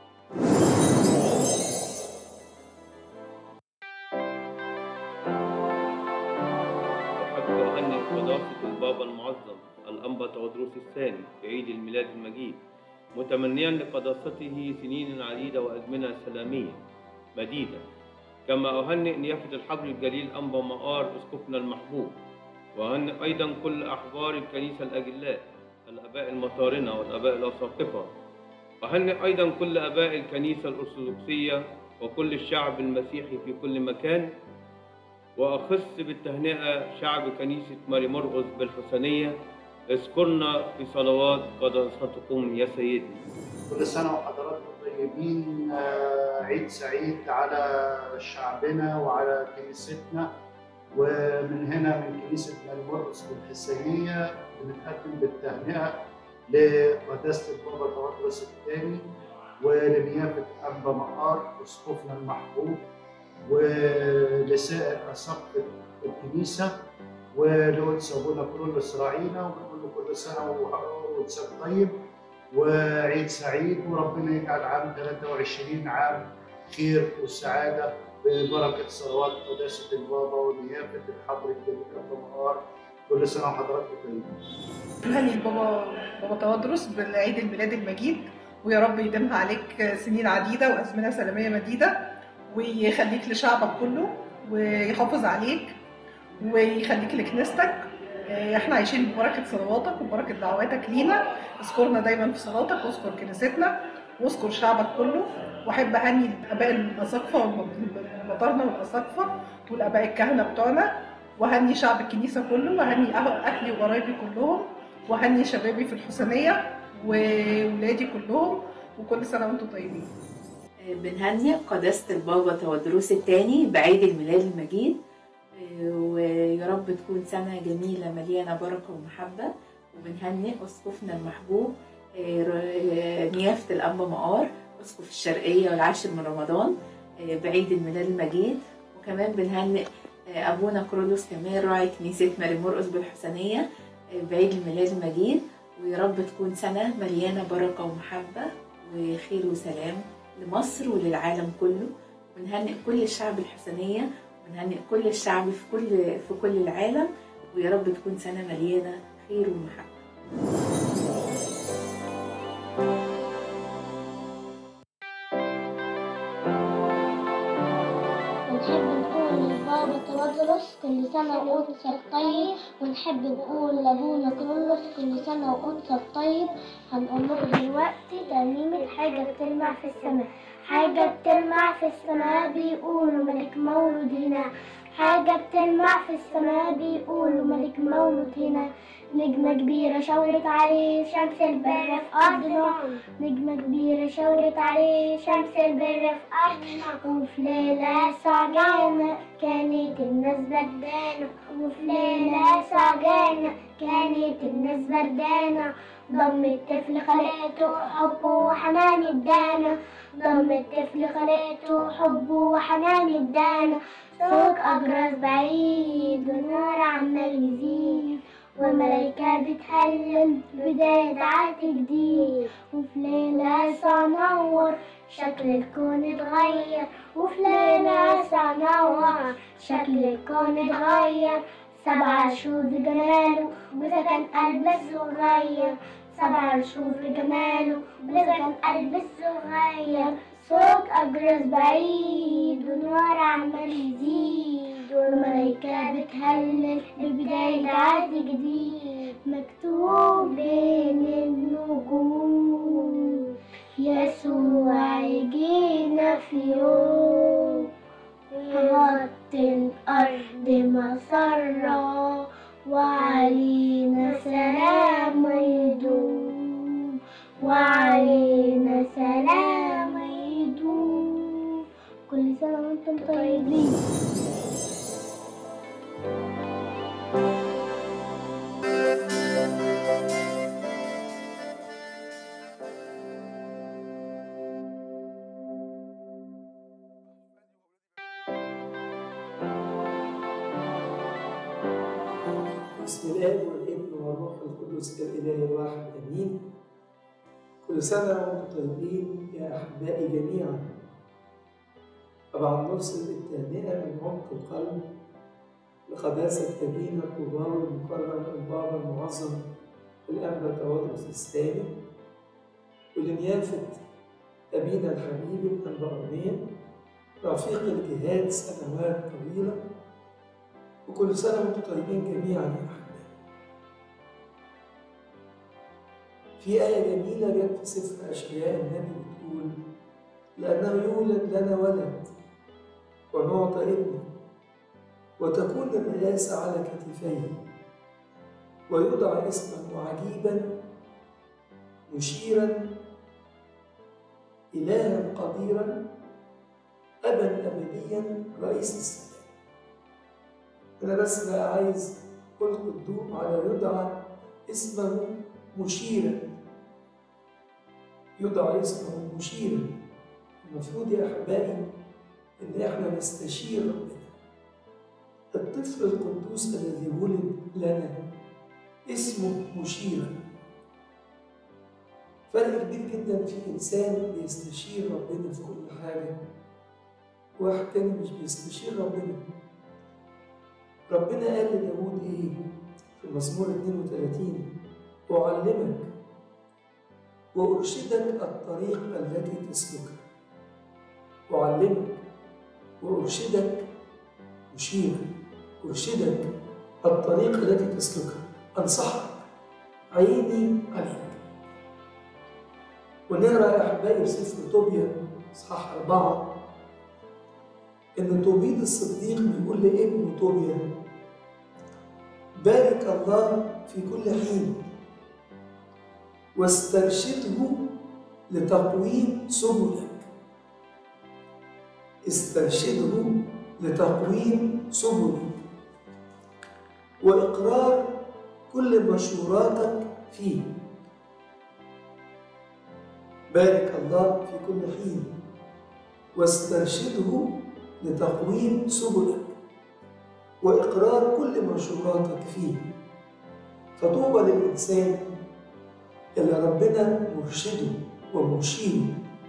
أحب أهنئ قداسة البابا المعظم الأنبا تودروس الثاني بعيد الميلاد المجيد متمنيا لقداسته سنين عديدة وأزمنة سلامية مديدة كما أهنئ نيافة الحبر الجليل أنبا مقار أسقفنا المحبوب وأهنئ أيضا كل أحبار الكنيسة الأجلاء الآباء المطارنة والآباء الأساقفة أهنئ أيضا كل آباء الكنيسة الأرثوذكسية وكل الشعب المسيحي في كل مكان وأخص بالتهنئة شعب كنيسة ماري مرقس بالحسنية اذكرنا في صلوات قداستكم يا سيدي كل سنة وحضراتكم طيبين آه، عيد سعيد على شعبنا وعلى كنيستنا ومن هنا من كنيسة المرقس بالحسينية بنقدم بالتهنئة لقداسة البابا تواضرس الثاني ولنيافة أنبا مقار أسقفنا المحبوب ولسائر أساقفة الكنيسة ولقدس أبونا كرولوس راعينا ونقول له كل سنة وقدسك طيب وعيد سعيد وربنا يجعل عام 23 عام خير وسعادة ببركة صلوات قداسة البابا ونيافة الحضر الجليل الأمهار كل سنة وحضراتكم طيبين. هني بابا بابا تودرس بالعيد الميلاد المجيد ويا رب يديمها عليك سنين عديدة وأزمنة سلامية مديدة ويخليك لشعبك كله ويحافظ عليك ويخليك لكنيستك احنا عايشين ببركة صلواتك وبركة دعواتك لينا اذكرنا دايما في صلاتك واذكر كنيستنا واذكر شعبك كله واحب اهني الاباء الاساقفه والمطارنه والاساقفه والاباء الكهنه بتوعنا وهني شعب الكنيسه كله وهني أه- اهلي وقرايبي كلهم وهني شبابي في الحسينيه وولادي كلهم وكل سنه وانتم طيبين بنهنئ قداسة البابا تودروس الثاني بعيد الميلاد المجيد ويا رب تكون سنة جميلة مليانة بركة ومحبة وبنهنئ أسقفنا المحبوب نيافة الأنبا مقار أسقف الشرقية والعاشر من رمضان بعيد الميلاد المجيد وكمان بنهنئ أبونا كرولوس كمان راعي كنيسة ماري مرقس بالحسنية بعيد الميلاد المجيد ويا رب تكون سنة مليانة بركة ومحبة وخير وسلام لمصر وللعالم كله ونهنئ كل الشعب الحسنية ونهنئ كل الشعب في كل في كل العالم ويا رب تكون سنة مليانة خير ومحبة ونحب نقول لبابا تودرس كل سنة وقدسك طيب ونحب نقول لأبونا كرولوس كل سنة وقدسك طيب هنقول لكم دلوقتي ترنيمة حاجة بتلمع في السماء حاجة بتلمع في السماء بيقولوا ملك مولود هنا حاجة بتلمع في السماء بيقولوا ملك مولود هنا نجمة كبيرة شاورت عليه شمس البر في أرضنا نجمة كبيرة شاورت عليه شمس البر في أرضنا وفي ليلة سعجانة كانت الناس بردانة وفي ليلة سعجانة كانت الناس بردانة ضم الطفل خلقته حبه وحنان ادانا ضم الطفل خلقته حبه وحنان ادانا صوت أجرس بعيد ونور عمال يزيد والملايكة بتهلل بداية عهد جديد وفي ليلة سنور شكل الكون اتغير وفي ليلة سنور شكل الكون اتغير سبع شهور بجماله وسكن قلب الصغير سبع شهور بجماله وسكن قلب الصغير صوت أجرس بعيد ونور عمال يزيد والملايكة بتهلل ببداية عهد جديد مكتوب بين النجوم يسوع يجينا آمين بسم الآب والابن والروح القدس الإله الواحد آمين كل سنة وأنتم طيبين يا أحبائي جميعا طبعا نرسل التهنئة من عمق القلب لقداسة أبينا الكبار المكرم البابا المعظم الأنبا تواضرس الثاني ولنيافة أبينا الحبيب الأنبا أرمين رفيق الجهاد سنوات طويلة وكل سنة وأنتم طيبين جميعا يا أحبائي في آية جميلة جت في سفر أشعياء النبي بتقول لأنه يولد لنا ولد ونعطى ابن وتكون الرئاسة على كتفيه ويدعى اسمه عجيبا مشيرا إلها قديرا أبا أبديا رئيس السلام أنا بس بقى عايز ألقي الضوء على يدعى اسمه مشيرا يدعى اسمه مشيرا المفروض يا أحبائي إن إحنا نستشير ربنا الطفل القدوس الذي ولد لنا اسمه مشيرا فرق كبير جدا في إنسان بيستشير ربنا في كل حاجة واحد تاني مش بيستشير ربنا ربنا قال لداود إيه في مزمور 32 أعلمك وأرشدك الطريق التي تسلكها أعلمك وأرشدك مشيرا أرشدك الطريق التي تسلكها أنصحك عيني عليك ونقرا يا أحبائي في سفر طوبيا إصحاح أربعة إن توبيد الصديق بيقول لابنه طوبيا بارك الله في كل حين واسترشده لتقويم سبلك استرشده لتقويم سبلك وإقرار كل مشوراتك فيه بارك الله في كل حين واسترشده لتقويم سبلك وإقرار كل مشوراتك فيه فطوبى للإنسان اللي ربنا مرشده ومشيره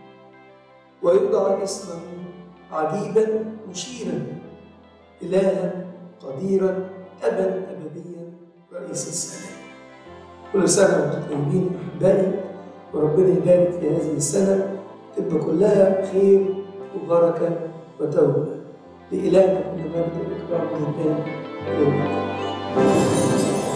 ويدعى اسمه عجيبا مشيرا إلها قديرا أبا أبديا رئيس السلام كل سنة وأنتم طيبين أحبائي وربنا يبارك في هذه السنة تبقى كلها خير وبركة وتوبة لإلهنا كل مجد الإكرام من الآن إلى الأبد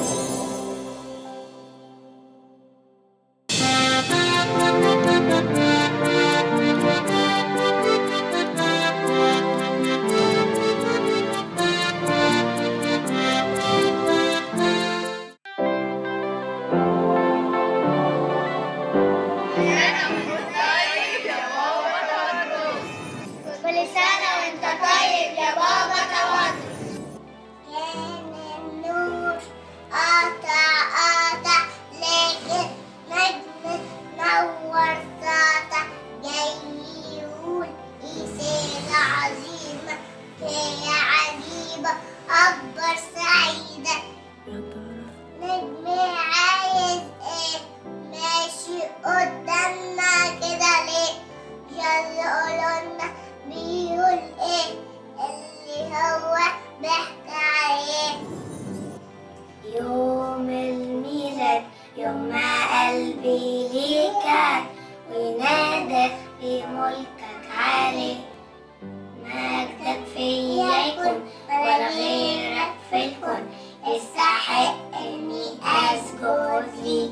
كل سنة وانت طيب يا بابا توتر كان النور قاطع قاطع لكن نجم نور ساطع جاي يقول رسالة عظيمة هي عجيبة أكبر سعيدة نجمي عايز ايه ماشي قدامنا كده ليه يلا قولولنا بيقول ايه اللي هو بيحكي عليه يوم الميلاد يوم ما قلبي ليك وينادى بملكك عليه مجدك فيا يكون ولا غيرك في الكون استحق اني اسجد ليك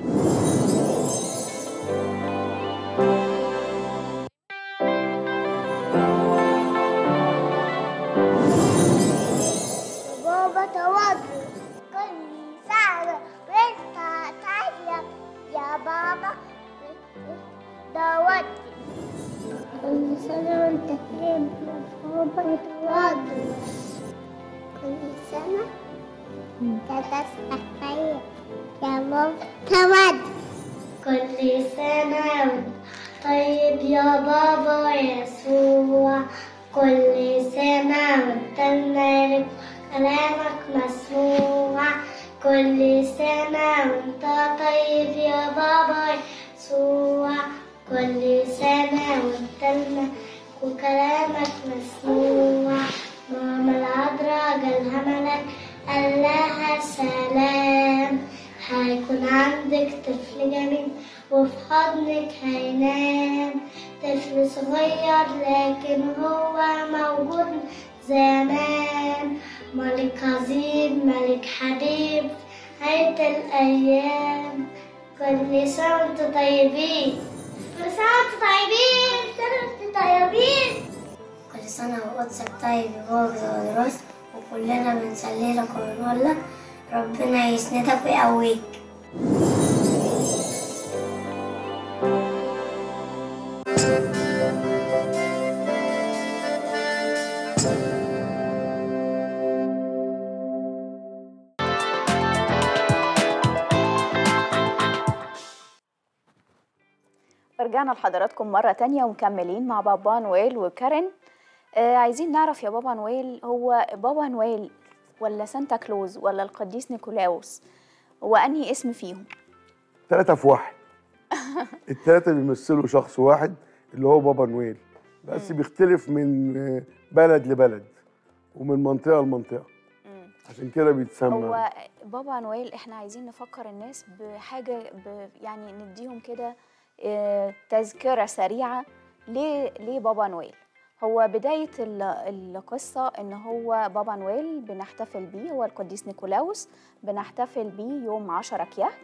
بابا توضي كل سنة وانت طيب يا بابا توضي كل سنة وانت طيب يا بابا تودرس كل سنة انت تصحى طيب يا بابا تودرس كل سنة وانت طيب يا بابا يسوع كل سنة وانت مالك كلامك مسموع كل سنة وانت طيب يا بابا يسوع كل سنة وانت الملك وكلامك مسموع ماما العذراء جالها ملك قال لها سلام هيكون عندك طفل جميل وفي حضنك هينام طفل صغير لكن هو موجود زمان ملك عظيم ملك حبيب هيئة الأيام كل سنة وانتم طيبين كل سنة وانتم طيبين كل سنة وانتم طيبين كل سنة وقدسك طيب يا بابا ودرس وكلنا بنصلي لك ونقول لك ربنا يسندك ويقويك رجعنا لحضراتكم مرة تانية ومكملين مع بابا نويل وكارين آه عايزين نعرف يا بابا نويل هو بابا نويل ولا سانتا كلوز ولا القديس نيكولاوس هو أنهي اسم فيهم؟ ثلاثة في واحد الثلاثة بيمثلوا شخص واحد اللي هو بابا نويل بس بيختلف من بلد لبلد ومن منطقة لمنطقة عشان كده بيتسمى هو بابا نويل احنا عايزين نفكر الناس بحاجة ب يعني نديهم كده آه، تذكرة سريعة ليه ليه بابا نويل هو بداية ال- القصة إن هو بابا نويل بنحتفل بيه هو القديس نيكولاوس بنحتفل بيه يوم عشرة كيهك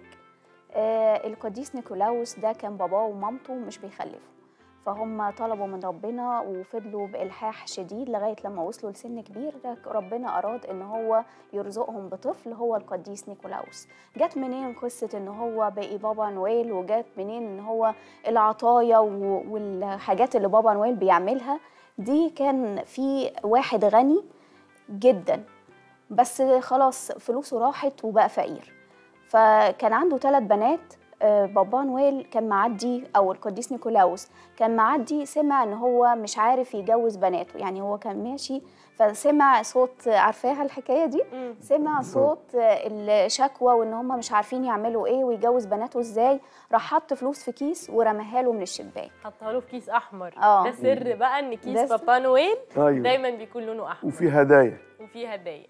آه، القديس نيكولاوس ده كان باباه ومامته مش بيخلفوا فهم طلبوا من ربنا وفضلوا بإلحاح شديد لغاية لما وصلوا لسن كبير ده ربنا أراد إن هو يرزقهم بطفل هو القديس نيكولاوس جت منين قصة إن هو بقي بابا نويل وجت منين إن هو العطايا و- والحاجات اللي بابا نويل بيعملها دي كان في واحد غني جدا بس خلاص فلوسه راحت وبقى فقير فكان عنده ثلاث بنات آه، بابا نويل كان معدي او القديس نيكولاوس كان معدي سمع ان هو مش عارف يجوز بناته يعني هو كان ماشي فسمع صوت عارفاها الحكايه دي سمع صوت آه، الشكوى وان هم مش عارفين يعملوا ايه ويجوز بناته ازاي راح حط فلوس في كيس ورماها له من الشباك حطها له في كيس احمر آه. ده سر بقى ان كيس ده سر. بابا نويل أيوة. دايما بيكون لونه احمر وفي هدايا وفيه هدايا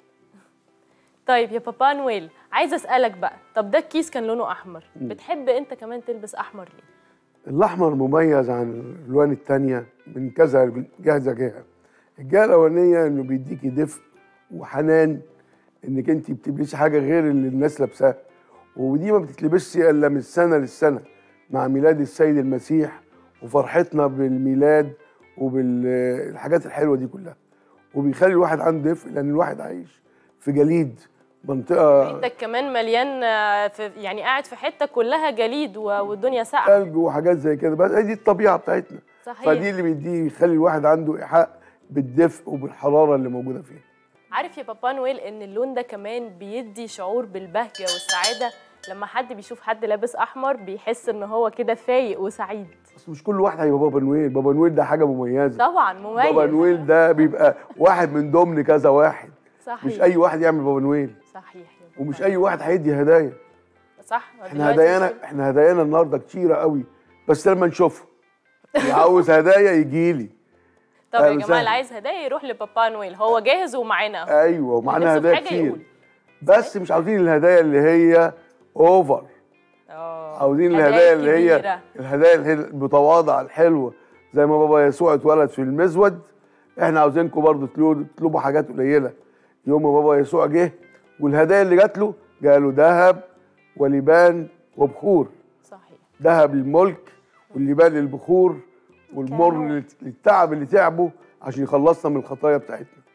طيب يا بابا نويل عايزه اسالك بقى طب ده الكيس كان لونه احمر بتحب انت كمان تلبس احمر ليه الأحمر مميز عن الألوان التانية من كذا جهة جهة الجهة الأولانية إنه بيديكي دفء وحنان إنك أنت بتلبسي حاجة غير اللي الناس لابساها ودي ما بتتلبسش إلا من السنة للسنة مع ميلاد السيد المسيح وفرحتنا بالميلاد وبالحاجات الحلوة دي كلها وبيخلي الواحد عنده دفء لأن الواحد عايش في جليد منطقة بيتك كمان مليان آه، في يعني قاعد في حته كلها جليد و- والدنيا ساقعه ثلج وحاجات زي كده بس هي دي الطبيعة بتاعتنا صحيح. فدي اللي بيديه يخلي الواحد عنده إيحاء بالدفء وبالحرارة اللي موجودة فيه عارف يا بابا نويل ان اللون ده كمان بيدي شعور بالبهجه والسعاده لما حد بيشوف حد لابس احمر بيحس ان هو كده فايق وسعيد بس مش كل واحد هيبقى بابا نويل بابا نويل ده حاجة مميزة طبعا مميز بابا نويل ده بيبقى واحد من ضمن كذا واحد صحيح مش أي واحد يعمل بابا نويل صحيح يا بابا ومش أي واحد هيدي هدايا صح احنا دلوقتي هدايانا احنا هدايانا النهارده كتيرة قوي بس لما نشوفها اللي عاوز هدايا يجي لي طب يا أهلا جماعه وسهلا. اللي عايز هدايا يروح لبابا نويل هو جاهز ومعانا أهو. ايوه ومعانا نفسه في هدايا حاجة كتير يقول. بس مش عاوزين الهدايا اللي هي اوفر اه عاوزين هدايا الهدايا اللي هي كبيرة. الهدايا اللي هي المتواضعه الحلوه زي ما بابا يسوع اتولد في المزود احنا عاوزينكم برضو تطلبوا تطلبوا حاجات قليله يوم ما بابا يسوع جه والهدايا اللي جات له جاله ذهب ولبان وبخور صحيح ذهب للملك واللبان للبخور والمر كانوا- للتعب اللي تعبه عشان يخلصنا من الخطايا بتاعتنا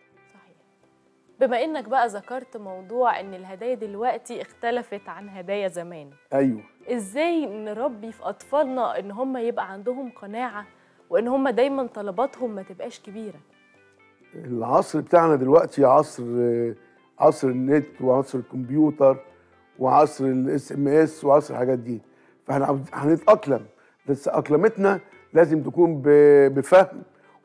بما انك بقى ذكرت موضوع ان الهدايا دلوقتي اختلفت عن هدايا زمان ايوه ازاي نربي في اطفالنا ان هم يبقى عندهم قناعه وان هم دايما طلباتهم ما تبقاش كبيره العصر بتاعنا دلوقتي عصر عصر النت وعصر الكمبيوتر وعصر الاس ام اس وعصر الحاجات دي فاحنا عاوز- هنتاقلم بس اقلمتنا لازم تكون ب- بفهم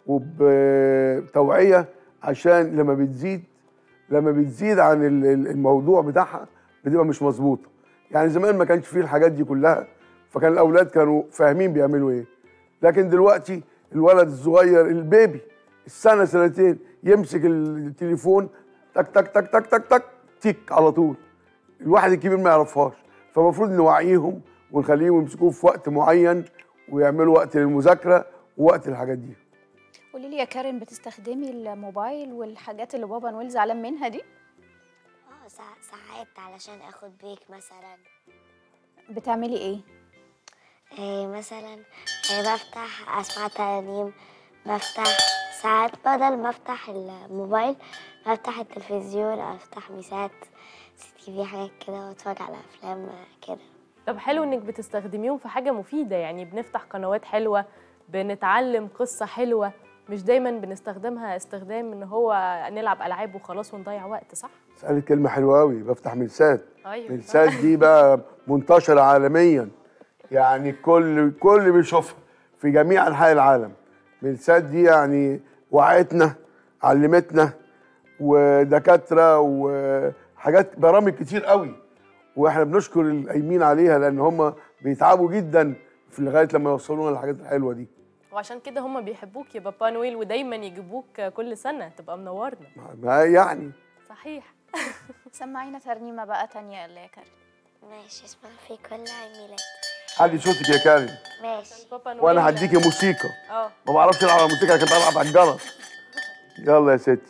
وبتوعيه عشان لما بتزيد لما بتزيد عن ال- ال- الموضوع بتاعها بتبقى مش مظبوطه يعني زمان ما كانش فيه الحاجات دي كلها فكان الاولاد كانوا فاهمين بيعملوا ايه لكن دلوقتي الولد الصغير البيبي السنه سنتين يمسك التليفون تك تك تك تك تك تك تيك على طول الواحد الكبير ما يعرفهاش فالمفروض نوعيهم ونخليهم يمسكوه في وقت معين ويعملوا وقت للمذاكره ووقت الحاجات دي قولي لي يا كارين بتستخدمي الموبايل والحاجات اللي بابا نويل زعلان منها دي اه سا- ساعات علشان اخد بريك مثلا بتعملي ايه إيه مثلا إيه بفتح اسمع ترانيم بفتح ساعات بدل ما افتح الموبايل بفتح التلفزيون او افتح ميسات سي تي في حاجات كده واتفرج على افلام كده طب حلو انك بتستخدميهم في حاجه مفيده يعني بنفتح قنوات حلوه بنتعلم قصه حلوه مش دايما بنستخدمها استخدام ان هو نلعب العاب وخلاص ونضيع وقت صح سألت كلمه حلوه قوي بفتح ملسات ايوه ملسات دي بقى منتشره عالميا يعني كل كل بيشوفها في جميع انحاء العالم ملسات دي يعني وعيتنا علمتنا ودكاتره وحاجات برامج كتير قوي واحنا بنشكر القايمين عليها لان هم بيتعبوا جدا في لغايه لما يوصلونا للحاجات الحلوه دي وعشان كده هم بيحبوك يا بابا نويل ودايما يجيبوك كل سنه تبقى منورنا ما يعني صحيح سمعينا ترنيمه بقى تانية يا كارين ماشي اسمها في كل عيد ميلاد علي صوتك يا كارين ماشي بابا نويل وانا هديكي موسيقى اه ما بعرفش العب على الموسيقى لكن بلعب على الجرس يلا يا ستي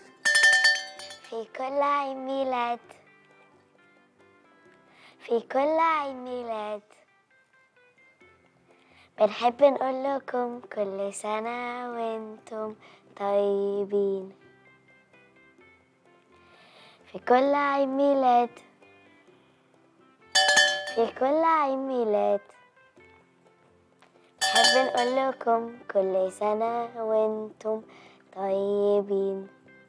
في كل عيد ميلاد في كل عيد ميلاد بنحب نقول لكم كل سنة وانتم طيبين في كل عيد ميلاد في كل عيد ميلاد نحب نقول لكم كل سنة وانتم طيبين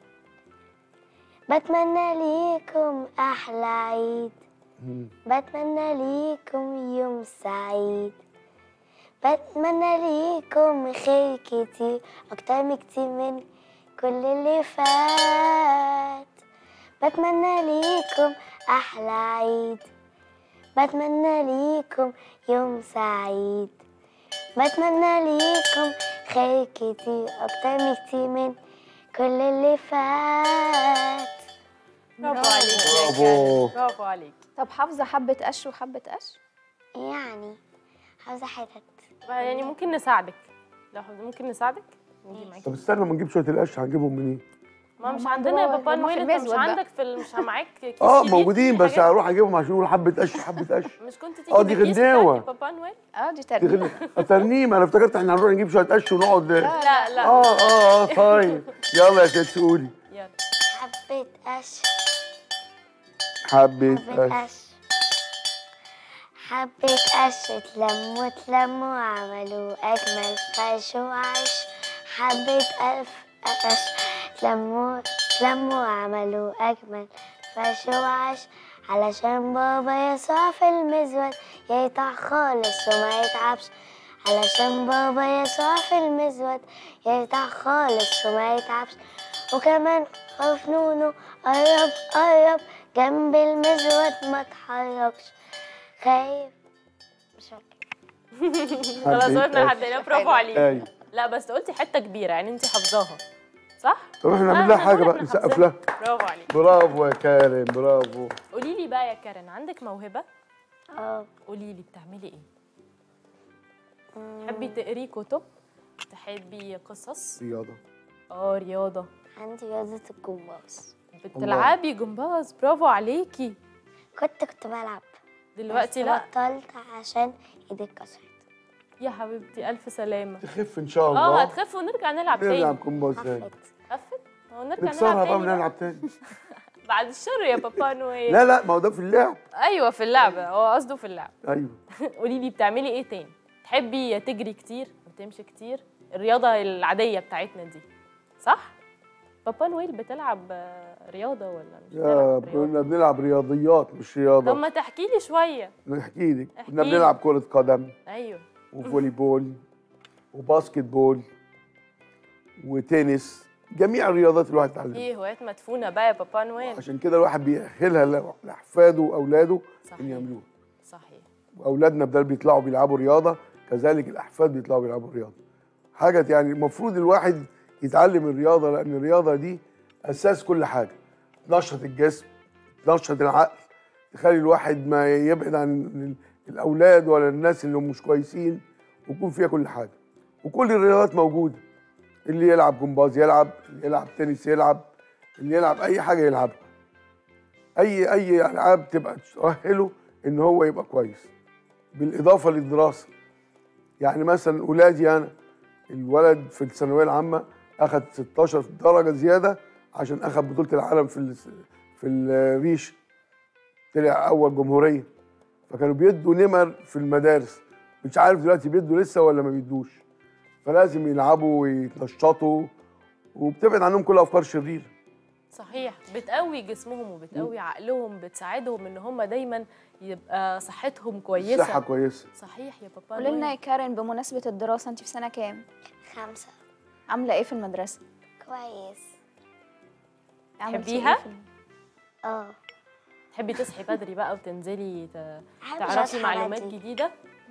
بتمنى ليكم أحلى عيد بتمنى ليكم يوم سعيد بتمنى ليكم خير كتير أكتر من كتير من كل اللي فات بتمنى ليكم أحلى عيد بتمنى ليكم يوم سعيد بتمنى ليكم خير كتير أكتر من كتير من كل اللي فات برافو عليك يا برافو. كارين برافو عليك طب حافظه حبه قش وحبه قش يعني حافظة حتت بقى يعني ممكن نساعدك لو حافظ- ممكن نساعدك نيجي معاكي طب استنى ما نجيب شويه القش هنجيبهم منين؟ ما مش هم عندنا يا جوه- بابا هم في نويل انت مش المزود بقى. عندك في ال- مش معاك كيس اه كبير موجودين فيه بس حاجات؟ هروح اجيبهم عشان يقولوا حبه قش حبه قش مش كنت اه تيجي دي بالكيس بتاعك غناوة. يا بابا نويل اه دي دي ترنيمه غن- ترنيم انا افتكرت احنا هنروح نجيب شويه قش ونقعد لا لا اه اه اه طيب يلا يا ست قولي يلا حبة قش حبه حبة قش قش حبة قش اتلموا اتلموا عملوا أجمل فرش وعش حبة ألف قش اتلموا اتلموا عملوا أجمل فرش وعش علشان بابا يسوع في المزود يقطع خالص وما يتعبش علشان بابا يسوع في المزود يقطع خالص وما يتعبش وكمان خوف نونو قرب قرب جنب المزود ما تحركش خايف مش فاكرة خلاص حبة وقفنا قش. لحد هنا برافو عليك ايوه لا بس قلتي حته كبيره يعني انت حافظاها صح؟ طب احنا آه، نعمل لها إحنا حاجه نقول بقى إحنا نسقف حافظينها. لها برافو عليك برافو يا كارم برافو قولي لي بقى يا كارين عندك موهبه اه قولي لي بتعملي ايه تحبي تقري كتب تحبي قصص رياضه اه رياضه عندي رياضة الجمباز بتلعبي جمباز برافو عليكي كنت كنت بلعب دلوقتي بس لا بطلت عشان ايدي اتكسرت يا حبيبتي الف سلامه تخف ان شاء الله اه هتخف ونرجع نلعب تاني نلعب كومباز تاني خفت خفت هو نرجع نكسرها نلعب بقى تاني بقى. ونلعب تاني بعد الشر يا بابا نويل لا لا ما هو ده في اللعب ايوه في اللعبه هو قصده في اللعب ايوه قولي لي بتعملي ايه تاني تحبي تجري كتير وتمشي كتير الرياضه العاديه بتاعتنا دي صح بابا نويل بتلعب آه، رياضه ولا مش يا بتلعب رياضة؟ كنا بنلعب رياضيات مش طب رياضه ما تحكي لي شويه نحكي لك كنا احكيلي. بنلعب كره قدم ايوه وفولي بول وباسكت بول وتنس جميع الرياضات الواحد اتعلمها في هوايات مدفونه بقى يا بابا نويل عشان كده الواحد بيأهلها ل- لاحفاده واولاده ان يعملوها صحيح واولادنا بدل بيطلعوا بيلعبوا رياضه كذلك الاحفاد بيطلعوا بيلعبوا رياضه حاجه يعني المفروض الواحد يتعلم الرياضه لان الرياضه دي اساس كل حاجه تنشط الجسم تنشط العقل تخلي الواحد ما يبعد عن ال- الاولاد ولا الناس اللي هم مش كويسين ويكون فيها كل حاجه وكل الرياضات موجوده اللي يلعب جمباز يلعب اللي يلعب تنس يلعب اللي يلعب اي حاجه يلعبها اي اي العاب تبقى تؤهله ان هو يبقى كويس بالاضافه للدراسه يعني مثلا اولادي انا الولد في الثانويه العامه اخذ 16 درجه زياده عشان اخذ بطوله العالم في ال- في الريش طلع اول جمهوريه فكانوا بيدوا نمر في المدارس مش عارف دلوقتي بيدوا لسه ولا ما بيدوش فلازم يلعبوا ويتنشطوا وبتبعد عنهم كل افكار شريره صحيح بتقوي جسمهم وبتقوي عقلهم بتساعدهم ان هم دايما يبقى صحتهم كويسه صحه كويسه صحيح يا بابا قولي لنا نويل. يا كارين بمناسبة الدراسة انت في سنة كام؟ خمسة عاملة ايه في المدرسة؟ كويس عملتي تحبيها؟ إيه في الم- اه تحبي تصحي بدري بقى وتنزلي ت- بحبش تعرفي أصحى معلومات بدري. جديده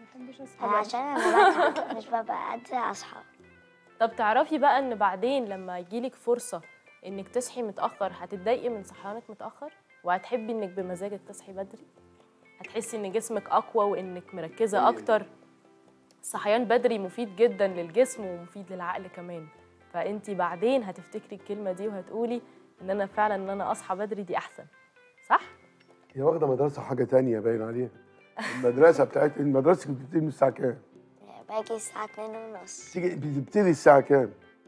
عشان انا بتعب مش ببقى قادرة اصحى طب تعرفي بقى ان بعدين لما يجيلك فرصه انك تصحي متاخر هتتضايقي من صحيانك متاخر وهتحبي انك بمزاجك تصحي بدري هتحسي ان جسمك اقوى وانك مركزه اكتر الصحيان بدري مفيد جدا للجسم ومفيد للعقل كمان فانت بعدين هتفتكري الكلمه دي وهتقولي ان انا فعلا ان انا اصحى بدري دي احسن صح هي واخده مدرسه حاجه تانية باين عليها المدرسه بتاعت المدرسه بتبتدي من الساعه كام؟ باجي الساعة اتنين ونص تيجي بتبتدي الساعه كام؟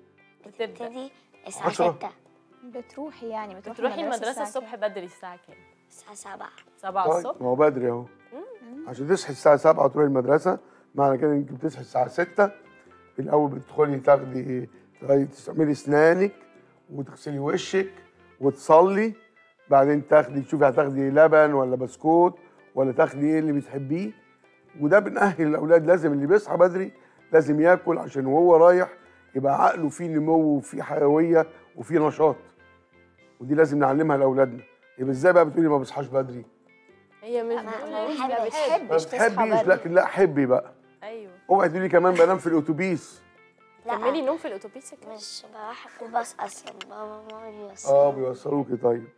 بتبتدي الساعة عشرة. ستة بتروحي يعني بتروحي, بتروحي المدرسه الساعة الصبح بدري الساعه كام الساعة سبعة 7 طيب الصبح ما هو بدري اهو عشان تصحي الساعه 7 وتروحي المدرسه معنى كده انك بتصحي الساعه 6 في الاول بتدخلي تاخدي تغيري- تعملي اسنانك وتغسلي وشك وتصلي بعدين تاخدي تشوفي هتاخدي لبن ولا بسكوت ولا تاخدي ايه اللي بتحبيه وده بنأهل الاولاد لازم اللي بيصحى بدري لازم ياكل عشان وهو رايح يبقى عقله فيه نمو وفيه حيويه وفيه نشاط ودي لازم نعلمها لاولادنا يبقى ازاي بقى بتقولي ما بصحاش بدري هي مش ما بتقولي بحبش. ما ما بتحبش تصحى بتحبيش بدري. لكن لا حبي بقى ايوه اوعي تقولي كمان بنام في الاتوبيس كملي نوم في الاتوبيس يا كده. مش بروح الباص اصلا بابا وماما بيوصلوا اه بيوصلوكي طيب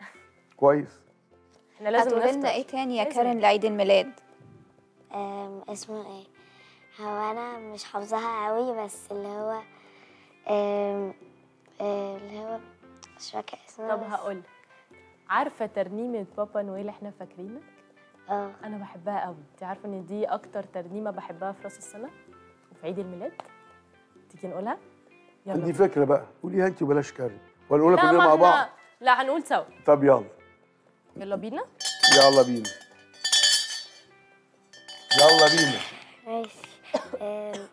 كويس احنا لازم هتقولي لنا نفطر ايه تاني يا لازم. كارين لعيد الميلاد؟ أم، اسمه ايه هو انا مش حافظاها قوي بس اللي هو أم، أه، اللي هو مش فاكره اسمه طب هقول عارفه ترنيمه بابا نويل احنا فاكرينك اه انا بحبها قوي انت عارفه ان دي اكتر ترنيمه بحبها في راس السنه وفي عيد الميلاد تيجي نقولها عندي فكره بقى قوليها انت وبلاش كاري ولا نقولها لا كلنا ما مع بعض احنا لا هنقول سوا طب يلا يلا بينا يلا بينا يلا بينا ماشي أم،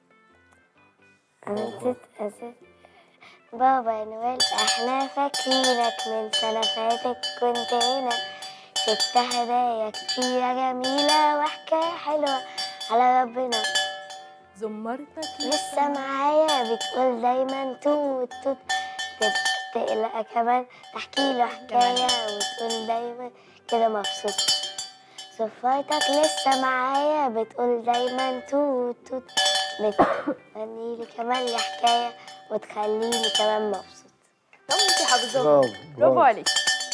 انا نسيت نسيت بابا يا نويل احنا فاكرينك من سنة فاتت كنت هنا سبت هدايا كتيرة جميلة وحكاية حلوة على ربنا زمرتك لسه معايا بتقول دايما توت توت تبقى تقلق كمان تحكي له حكاية وتقول دايما كده مبسوط صفاتك لسه معايا بتقول دايما توت توت بتغني لي كمان لي حكاية وتخليني كمان مبسوط طب انت حافظاها برافو برافو برافو عليك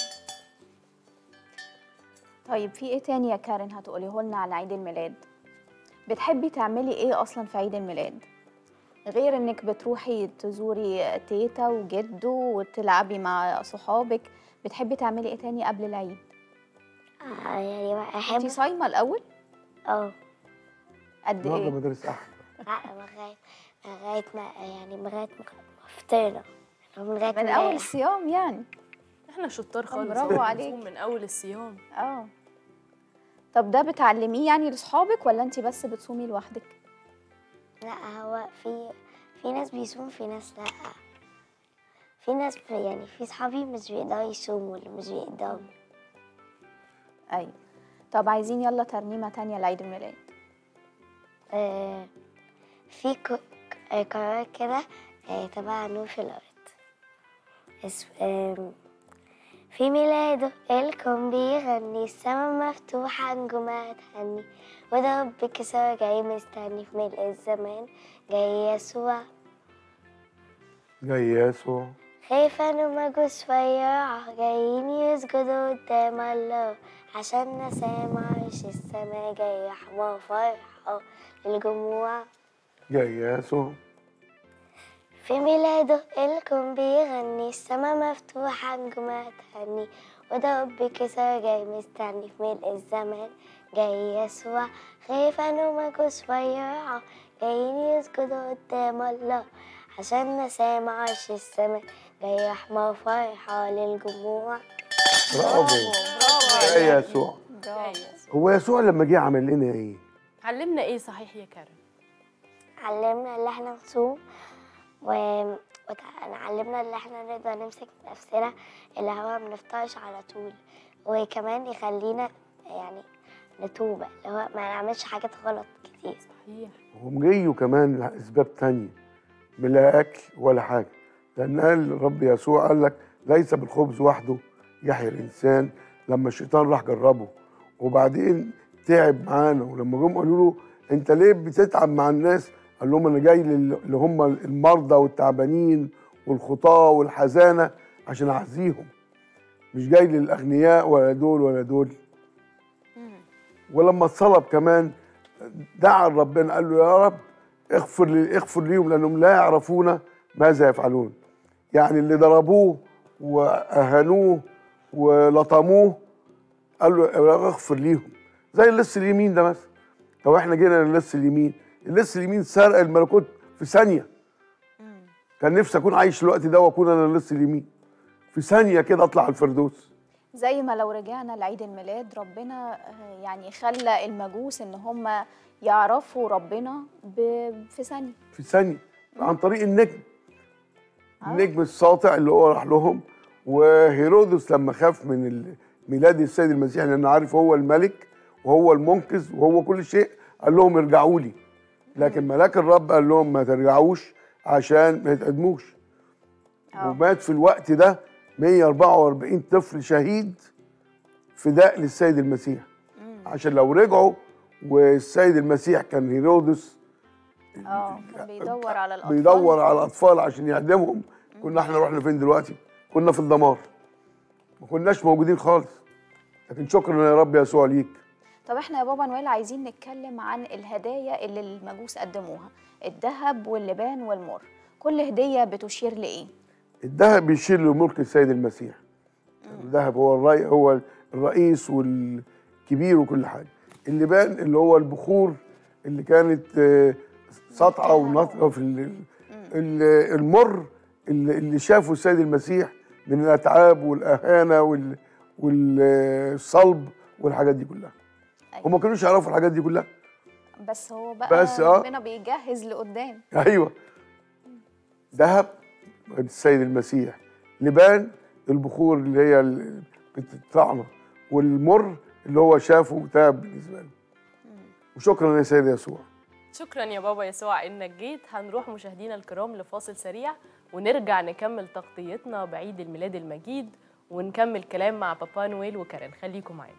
طيب في ايه تاني يا كارين هتقوليه لنا على عيد الميلاد؟ بتحبي تعملي ايه اصلا في عيد الميلاد؟ غير انك بتروحي تزوري تيتا وجدو وتلعبي مع صحابك بتحبي تعملي ايه تاني قبل العيد؟ آه يعني بقى أحب انتي صايمة الأول؟ اه قد النهارده ايه؟ مدارس احلى لا لغاية لغاية ما يعني لغاية ما ما فطرنا من لغاية من أول امبارح. الصيام يعني احنا شطار طب خالص برافو احنا عليك. بنصوم من اول الصيام اه طب ده بتعلميه يعني لاصحابك ولا انتي بس بتصومي لوحدك؟ لا هو في في ناس بيصوموا في ناس لا في ناس ب- يعني في صحابي مش بيقدروا يصوموا اللي مش بيقدروا ايوه طب عايزين يلا ترنيمه تانية لعيد الميلاد آه في ك- آه، قرار كده آه، تبع نور في الأرض اس- آم، في ميلاده الكون بيغني السما مفتوحة نجومها تهني وده رب كسر جاي مستني في ملء الزمان جاي يسوع جاي يسوع خايفة ومجوس وياعة جايين يسجدوا قدام الله عشان نسامع عرش السما جاي رحمة وفرحة للجموع جاي يسوع في ميلاده الكون بيغني السما مفتوحة نجومها تهني وده رب كسر جاي مستني في ملء الزمان جاي يسوع خايفا ومجوس وياعة جايين يسجدوا قدام الله عشان نسامع عرش السما جاي رحمة وفرحة للجموع برافو جاي يسوع هو يسوع لما جه عمل لنا ايه؟ علمنا ايه صحيح يا كارن علمنا اللي احنا نصوم و... وعلمنا اللي احنا نقدر نمسك نفسنا اللي هو ما نفطرش على طول وكمان يخلينا يعني نتوب اللي هو ما نعملش حاجات غلط كتير صحيح هم جيوا كمان لأسباب تانية بلا أكل ولا حاجة لأن قال رب يسوع قال لك ليس بالخبز وحده يحيى الإنسان لما الشيطان راح جربه وبعدين تعب معانا ولما جم قالوا له أنت ليه بتتعب مع الناس؟ قال لهم أنا جاي لل- اللي هم المرضى والتعبانين والخطاة والحزانة عشان أعزيهم مش جاي للأغنياء ولا دول ولا دول ولما اتصلب كمان دعا ربنا قال له يا رب اغفر لي اغفر ليهم لانهم لا يعرفون ماذا يفعلون يعني اللي ضربوه واهانوه ولطموه قال له اغفر ليهم زي اللص اليمين ده مثلا لو احنا جينا للص اليمين اللص اليمين سرق الملكوت في ثانيه كان نفسي اكون عايش الوقت ده واكون انا اللص اليمين في ثانيه كده اطلع الفردوس زي ما لو رجعنا لعيد الميلاد ربنا آه، يعني خلى المجوس ان هم يعرفوا ربنا ب- في ثانيه في ثانيه عن طريق النجم النجم الساطع اللي هو راح لهم وهيرودس لما خاف من ال- ميلاد السيد المسيح لانه عارف هو الملك وهو المنقذ وهو كل شيء قال لهم ارجعوا لي لكن ملاك الرب قال لهم ما ترجعوش عشان ما يتقدموش ومات في الوقت ده 144 طفل شهيد فداء للسيد المسيح عشان لو رجعوا والسيد المسيح كان هيرودس اه كان بيدور على الاطفال بيدور على الاطفال عشان يعدمهم كنا احنا رحنا فين دلوقتي كنا في الدمار ما كناش موجودين خالص لكن شكرا يا رب يسوع ليك طب احنا يا بابا نويل عايزين نتكلم عن الهدايا اللي المجوس قدموها الذهب واللبان والمر كل هديه بتشير لايه الذهب بيشير لملك السيد المسيح الذهب هو الرأي هو الرئيس والكبير وكل حاجه اللبان اللي هو البخور اللي كانت آه، ساطعه وناطقه في ال- ال- المر اللي اللي شافه السيد المسيح من الاتعاب والاهانه وال- والصلب والحاجات دي كلها هم ما كانوش يعرفوا الحاجات دي كلها بس هو بقى بس آه. ربنا بيجهز لقدام ايوه ذهب السيد المسيح لبان البخور اللي هي ال- بتدفعنا والمر اللي هو شافه وتاب بالنسبه له وشكرا يا سيد يسوع شكرا يا بابا يسوع انك جيت هنروح مشاهدينا الكرام لفاصل سريع ونرجع نكمل تغطيتنا بعيد الميلاد المجيد ونكمل كلام مع بابا نويل وكارين خليكم معانا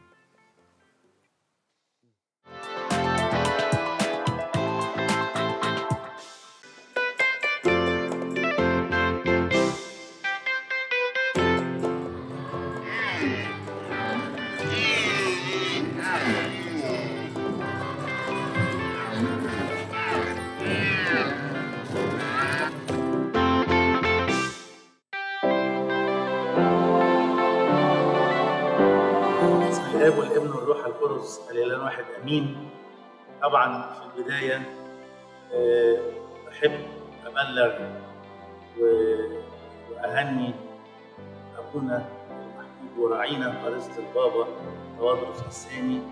باسم الاب والابن والروح القدس الاله واحد امين طبعا في البدايه آه، احب ابلغ و- واهني ابونا المحبوب وراعينا قداسه البابا توادرس الثاني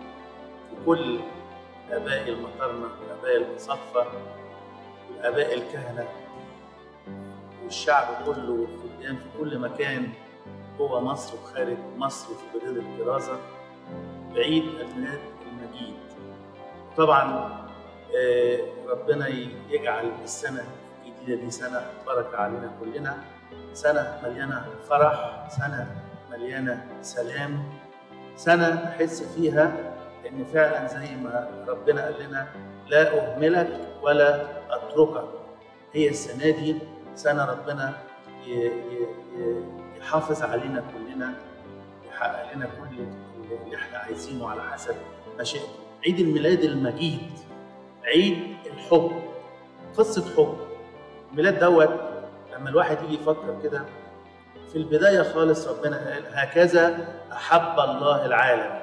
وكل الاباء المطرنه والاباء المصفى والاباء الكهنه والشعب كله والخدام في كل مكان جوه مصر وخارج مصر وفي بلاد الكرازة بعيد الميلاد المجيد طبعا آه، ربنا يجعل السنة الجديدة دي سنة بركة علينا كلنا سنة مليانة فرح سنة مليانة سلام سنة نحس فيها إن فعلا زي ما ربنا قال لنا لا أهملك ولا أتركك هي السنة دي سنة ربنا ي- ي- ي- يحافظ علينا كلنا يحقق لنا كل اللي احنا عايزينه على حسب مشيئته عيد الميلاد المجيد عيد الحب قصة حب الميلاد دوت لما الواحد يجي يفكر كده في البداية خالص ربنا قال هكذا أحب الله العالم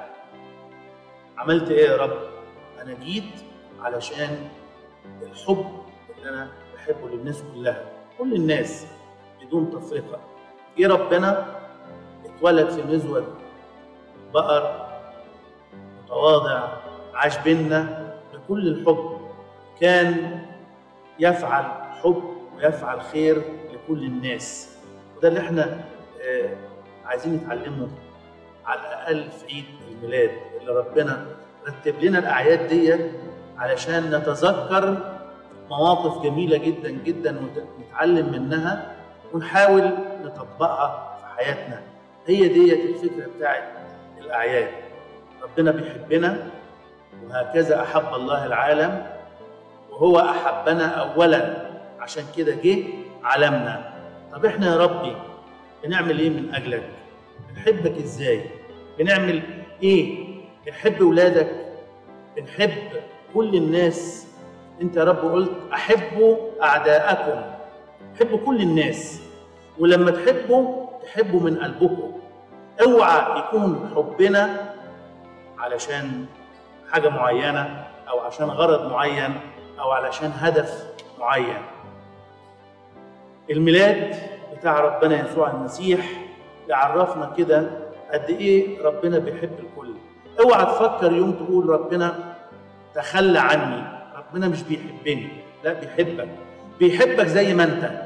عملت إيه يا رب؟ أنا جيت علشان الحب اللي أنا بحبه للناس كلها كل الناس بدون تفرقة جه ربنا اتولد في مزود بقر متواضع عاش بينا بكل الحب كان يفعل حب ويفعل خير لكل الناس وده اللي احنا آه، عايزين نتعلمه على الاقل في عيد الميلاد اللي ربنا رتب لنا الاعياد ديت علشان نتذكر مواقف جميله جدا جدا ونتعلم منها ونحاول نطبقها في حياتنا هي ديت الفكره بتاعت الاعياد ربنا بيحبنا وهكذا احب الله العالم وهو احبنا اولا عشان كده جه علمنا طب احنا يا ربي بنعمل ايه من اجلك بنحبك ازاي بنعمل ايه بنحب ولادك بنحب كل الناس انت يا رب قلت احبوا اعداءكم حبوا كل الناس ولما تحبوا تحبوا من قلبكم اوعى يكون حبنا علشان حاجه معينه او عشان غرض معين او علشان هدف معين الميلاد بتاع ربنا يسوع المسيح يعرفنا كده قد ايه ربنا بيحب الكل اوعى تفكر يوم تقول ربنا تخلى عني ربنا مش بيحبني لا بيحبك بيحبك زي ما انت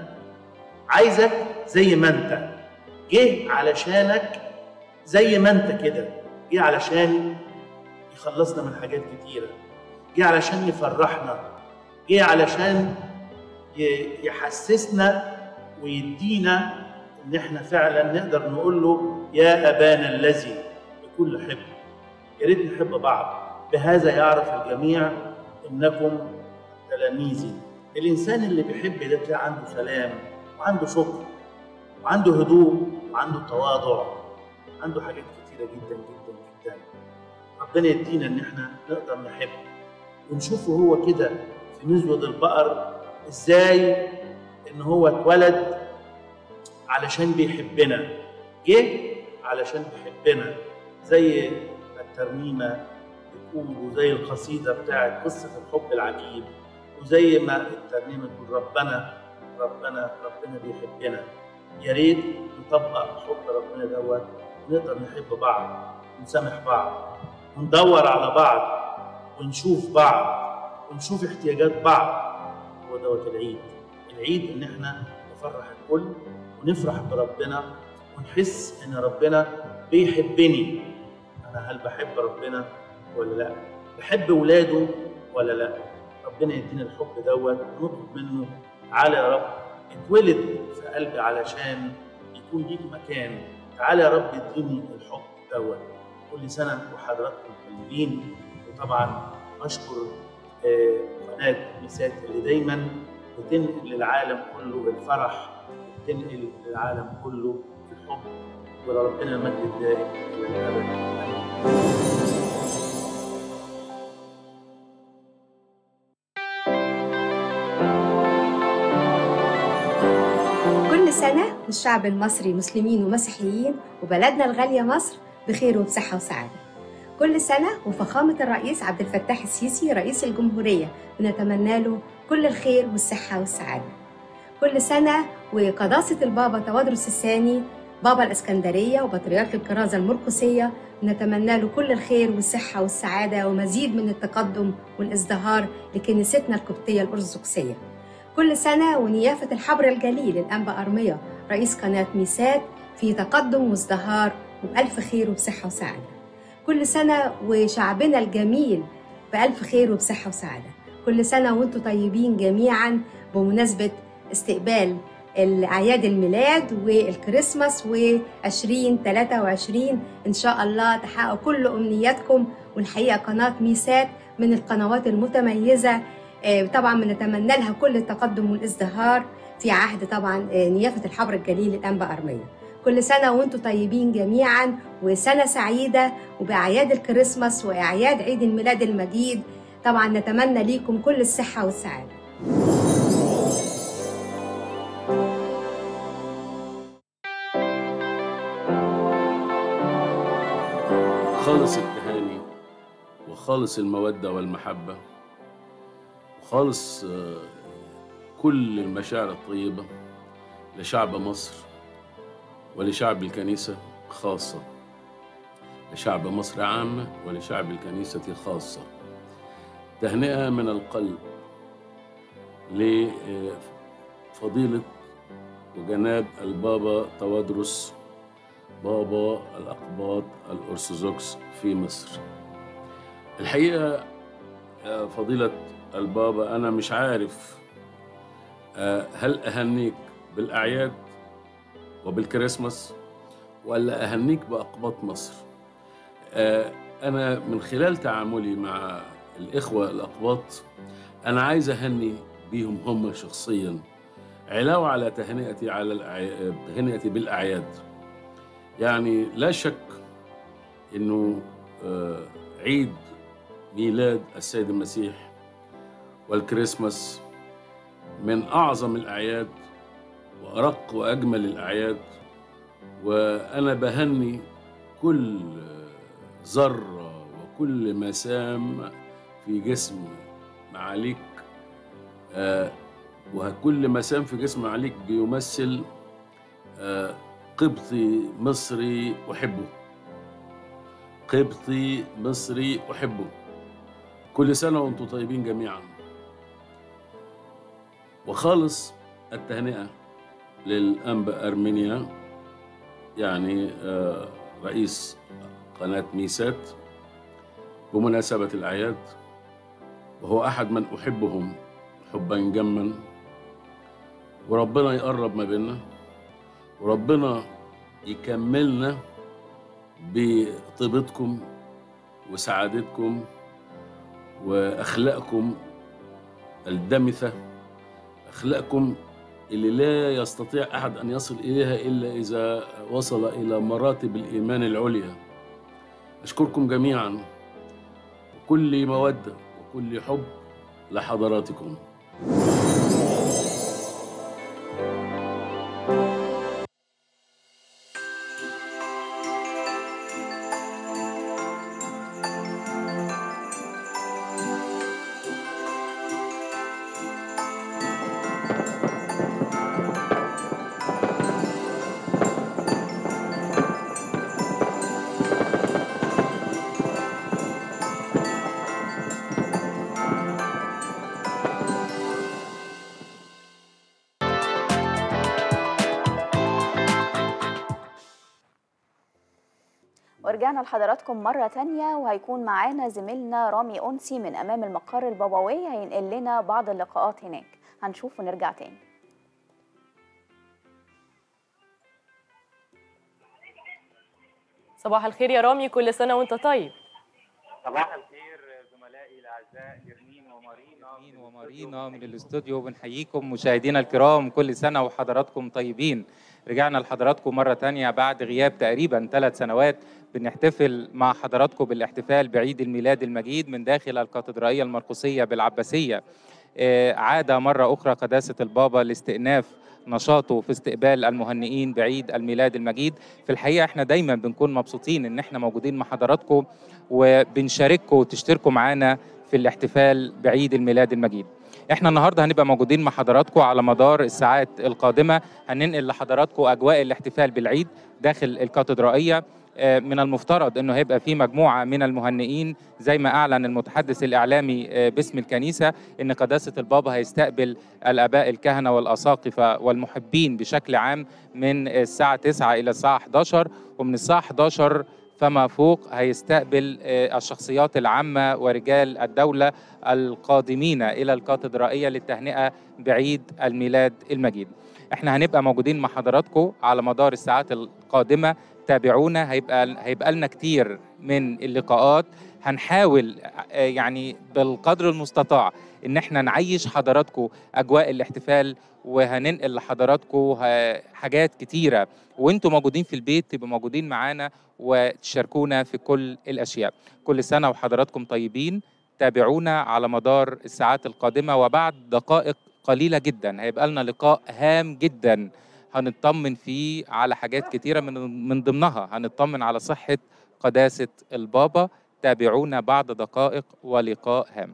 عايزك زي ما انت جه علشانك زي ما انت كده جه علشان يخلصنا من حاجات كتيره جه علشان يفرحنا جه علشان ي- يحسسنا ويدينا ان احنا فعلا نقدر نقول له يا ابانا الذي بكل حب يا ريت نحب بعض بهذا يعرف الجميع انكم تلاميذي الانسان اللي بيحب ده تلاقي عنده سلام وعنده شكر وعنده هدوء وعنده تواضع عنده حاجات كتيره جدا جدا جدا ربنا يدينا ان احنا نقدر نحب ونشوفه هو كده في مزود البقر ازاي ان هو اتولد علشان بيحبنا جه علشان بيحبنا زي الترنيمه بتقول وزي القصيده بتاعت قصه الحب العجيب وزي ما الترنيمه تقول ربنا ربنا ربنا بيحبنا يا ريت نطبق حب ربنا دوت ونقدر نحب بعض ونسامح بعض وندور على بعض ونشوف بعض ونشوف احتياجات بعض هو دوت العيد العيد ان احنا نفرح الكل ونفرح بربنا ونحس ان ربنا بيحبني انا هل بحب ربنا ولا لا بحب ولاده ولا لا ربنا يدينا الحب دوت ونطلب منه تعالى يا رب اتولد في قلبي علشان يكون ليك مكان تعالى يا رب اديني الحب دوت كل سنه وحضراتكم طيبين وطبعا اشكر آه، قناه ميسات اللي دايما بتنقل للعالم كله الفرح بتنقل للعالم كله الحب ولربنا المجد الدائم الى الابد آمين. كل سنة والشعب المصري مسلمين ومسيحيين وبلدنا الغالية مصر بخير وبصحة وسعادة كل سنة وفخامة الرئيس عبد الفتاح السيسي رئيس الجمهورية بنتمنى له كل الخير والصحة والسعادة كل سنة وقداسة البابا توادرس الثاني بابا الإسكندرية وبطريرك الكرازة المرقسية نتمنى له كل الخير والصحة والسعادة ومزيد من التقدم والازدهار لكنيستنا القبطية الأرثوذكسية كل سنة ونيافة الحبر الجليل الأنبا أرمية رئيس قناة ميسات في تقدم وازدهار وبألف خير وبصحة وسعادة كل سنة وشعبنا الجميل بألف خير وبصحة وسعادة كل سنة وانتم طيبين جميعا بمناسبة استقبال الأعياد الميلاد والكريسماس و2023 إن شاء الله تحققوا كل أمنياتكم والحقيقة قناة ميسات من القنوات المتميزة آه، طبعا بنتمنى لها كل التقدم والازدهار في عهد طبعا آه، نيافة الحبر الجليل الأنبا أرمية كل سنة وانتم طيبين جميعا وسنة سعيدة وبأعياد الكريسماس وأعياد عيد الميلاد المجيد طبعا نتمنى ليكم كل الصحة والسعادة خالص التهاني وخالص المودة والمحبة وخالص آه، كل المشاعر الطيبة لشعب مصر ولشعب الكنيسة خاصة لشعب مصر عامة ولشعب الكنيسة خاصة تهنئة من القلب لفضيلة وجناب البابا توادرس بابا الأقباط الأرثوذكس في مصر الحقيقة يا فضيلة البابا أنا مش عارف آه، هل أهنيك بالأعياد وبالكريسماس ولا أهنيك بأقباط مصر آه، أنا من خلال تعاملي مع الإخوة الأقباط أنا عايز أهني بيهم هم شخصيا علاوة على تهنئتي على الأعي... تهنئتي بالأعياد يعني لا شك انه آه، عيد ميلاد السيد المسيح والكريسماس من اعظم الاعياد وارق واجمل الاعياد وانا بهني كل ذره وكل مسام في جسم معاليك آه، وكل مسام في جسم معاليك بيمثل آه، قبطي مصري أحبه قبطي مصري أحبه كل سنة وأنتم طيبين جميعا وخالص التهنئة للأنبا أرمينيا يعني آه، رئيس قناة ميسات بمناسبة الأعياد وهو أحد من أحبهم حبا جما وربنا يقرب ما بيننا وربنا يكملنا بطيبتكم وسعادتكم واخلاقكم الدمثه اخلاقكم اللي لا يستطيع احد ان يصل اليها الا اذا وصل الى مراتب الايمان العليا اشكركم جميعا وكل موده وكل حب لحضراتكم ورجعنا لحضراتكم مرة تانية وهيكون معانا زميلنا رامي أنسي من أمام المقر البابوي هينقل لنا بعض اللقاءات هناك هنشوف ونرجع تاني صباح الخير يا رامي كل سنة وانت طيب صباح الخير زملائي الاعزاء يرمين ومارينا يرمين ومارينا من الاستوديو بنحييكم مشاهدينا الكرام كل سنه وحضراتكم طيبين رجعنا لحضراتكم مره تانية بعد غياب تقريبا ثلاث سنوات بنحتفل مع حضراتكم بالاحتفال بعيد الميلاد المجيد من داخل الكاتدرائيه المرقسيه بالعباسيه آه، عاد مره اخرى قداسه البابا لاستئناف نشاطه في استقبال المهنئين بعيد الميلاد المجيد في الحقيقه احنا دايما بنكون مبسوطين ان احنا موجودين مع حضراتكم وبنشارككم وتشتركوا معانا في الاحتفال بعيد الميلاد المجيد احنا النهارده هنبقى موجودين مع حضراتكم على مدار الساعات القادمه هننقل لحضراتكم اجواء الاحتفال بالعيد داخل الكاتدرائيه آه، من المفترض انه هيبقى في مجموعه من المهنئين زي ما اعلن المتحدث الاعلامي آه، باسم الكنيسه ان قداسه البابا هيستقبل الاباء الكهنه والاساقفه والمحبين بشكل عام من الساعه 9 الى الساعه 11 ومن الساعه 11 فما فوق هيستقبل آه، الشخصيات العامه ورجال الدوله القادمين الى الكاتدرائيه للتهنئه بعيد الميلاد المجيد. احنا هنبقى موجودين مع حضراتكم على مدار الساعات القادمه تابعونا هيبقى هيبقى لنا كتير من اللقاءات هنحاول آه، يعني بالقدر المستطاع ان احنا نعيش حضراتكم اجواء الاحتفال وهننقل لحضراتكم ه- حاجات كتيره وانتم موجودين في البيت تبقوا موجودين معانا وتشاركونا في كل الاشياء كل سنه وحضراتكم طيبين تابعونا على مدار الساعات القادمه وبعد دقائق قليله جدا هيبقى لنا لقاء هام جدا هنطمن فيه على حاجات كتيره من من ضمنها هنطمن على صحه قداسه البابا تابعونا بعد دقائق ولقاء هام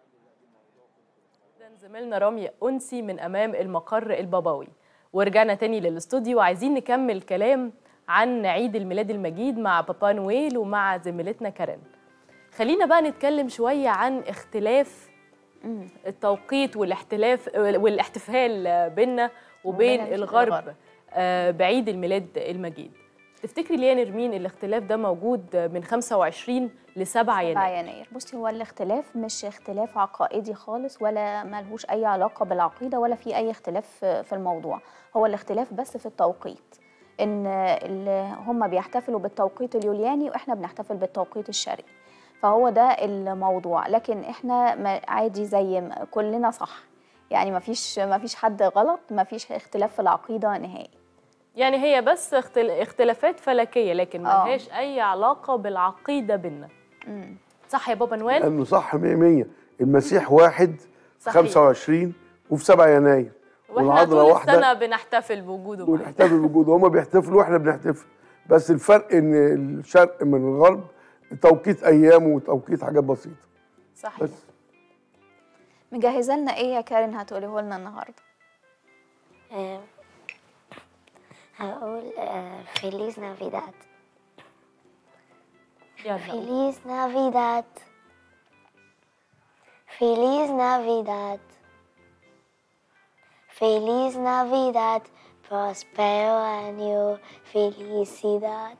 جداً زميلنا رامي أنسي من أمام المقر البابوي ورجعنا تاني للاستوديو وعايزين نكمل كلام عن عيد الميلاد المجيد مع بابا نويل ومع زميلتنا كارين خلينا بقى نتكلم شوية عن اختلاف التوقيت والاحتلاف والاحتفال بيننا وبين وبين الغرب الغرب. آه، بعيد الميلاد المجيد تفتكري ليه يا نرمين الاختلاف ده موجود من 25 ل 7 يناير 7 يناير بصي هو الاختلاف مش اختلاف عقائدي خالص ولا ملهوش اي علاقه بالعقيده ولا في اي اختلاف في في الموضوع هو الاختلاف بس في التوقيت ان ال- هم بيحتفلوا بالتوقيت اليولياني واحنا بنحتفل بالتوقيت الشرقي فهو ده الموضوع لكن احنا ما- عادي زي ما كلنا صح يعني ما فيش ما فيش حد غلط ما فيش اختلاف في العقيده نهائي يعني هي بس اختل... اختلافات فلكيه لكن آه. ملهاش اي علاقه بالعقيده بينا صح يا بابا نوال لانه صح 100 100 المسيح واحد في صحيح. 25 وفي 7 يناير واحنا طول السنه بنحتفل بوجوده معانا. ونحتفل بوجوده هما بيحتفلوا واحنا بنحتفل بس الفرق ان الشرق من الغرب توقيت ايام وتوقيت حاجات بسيطه صحيح بس مجهزه لنا ايه يا كارين هتقوليه لنا النهارده آه، هقول فيليز نافيداد يلا Feliz Navidad. Feliz Navidad. Feliz Navidad. Prospero año. Felicidad.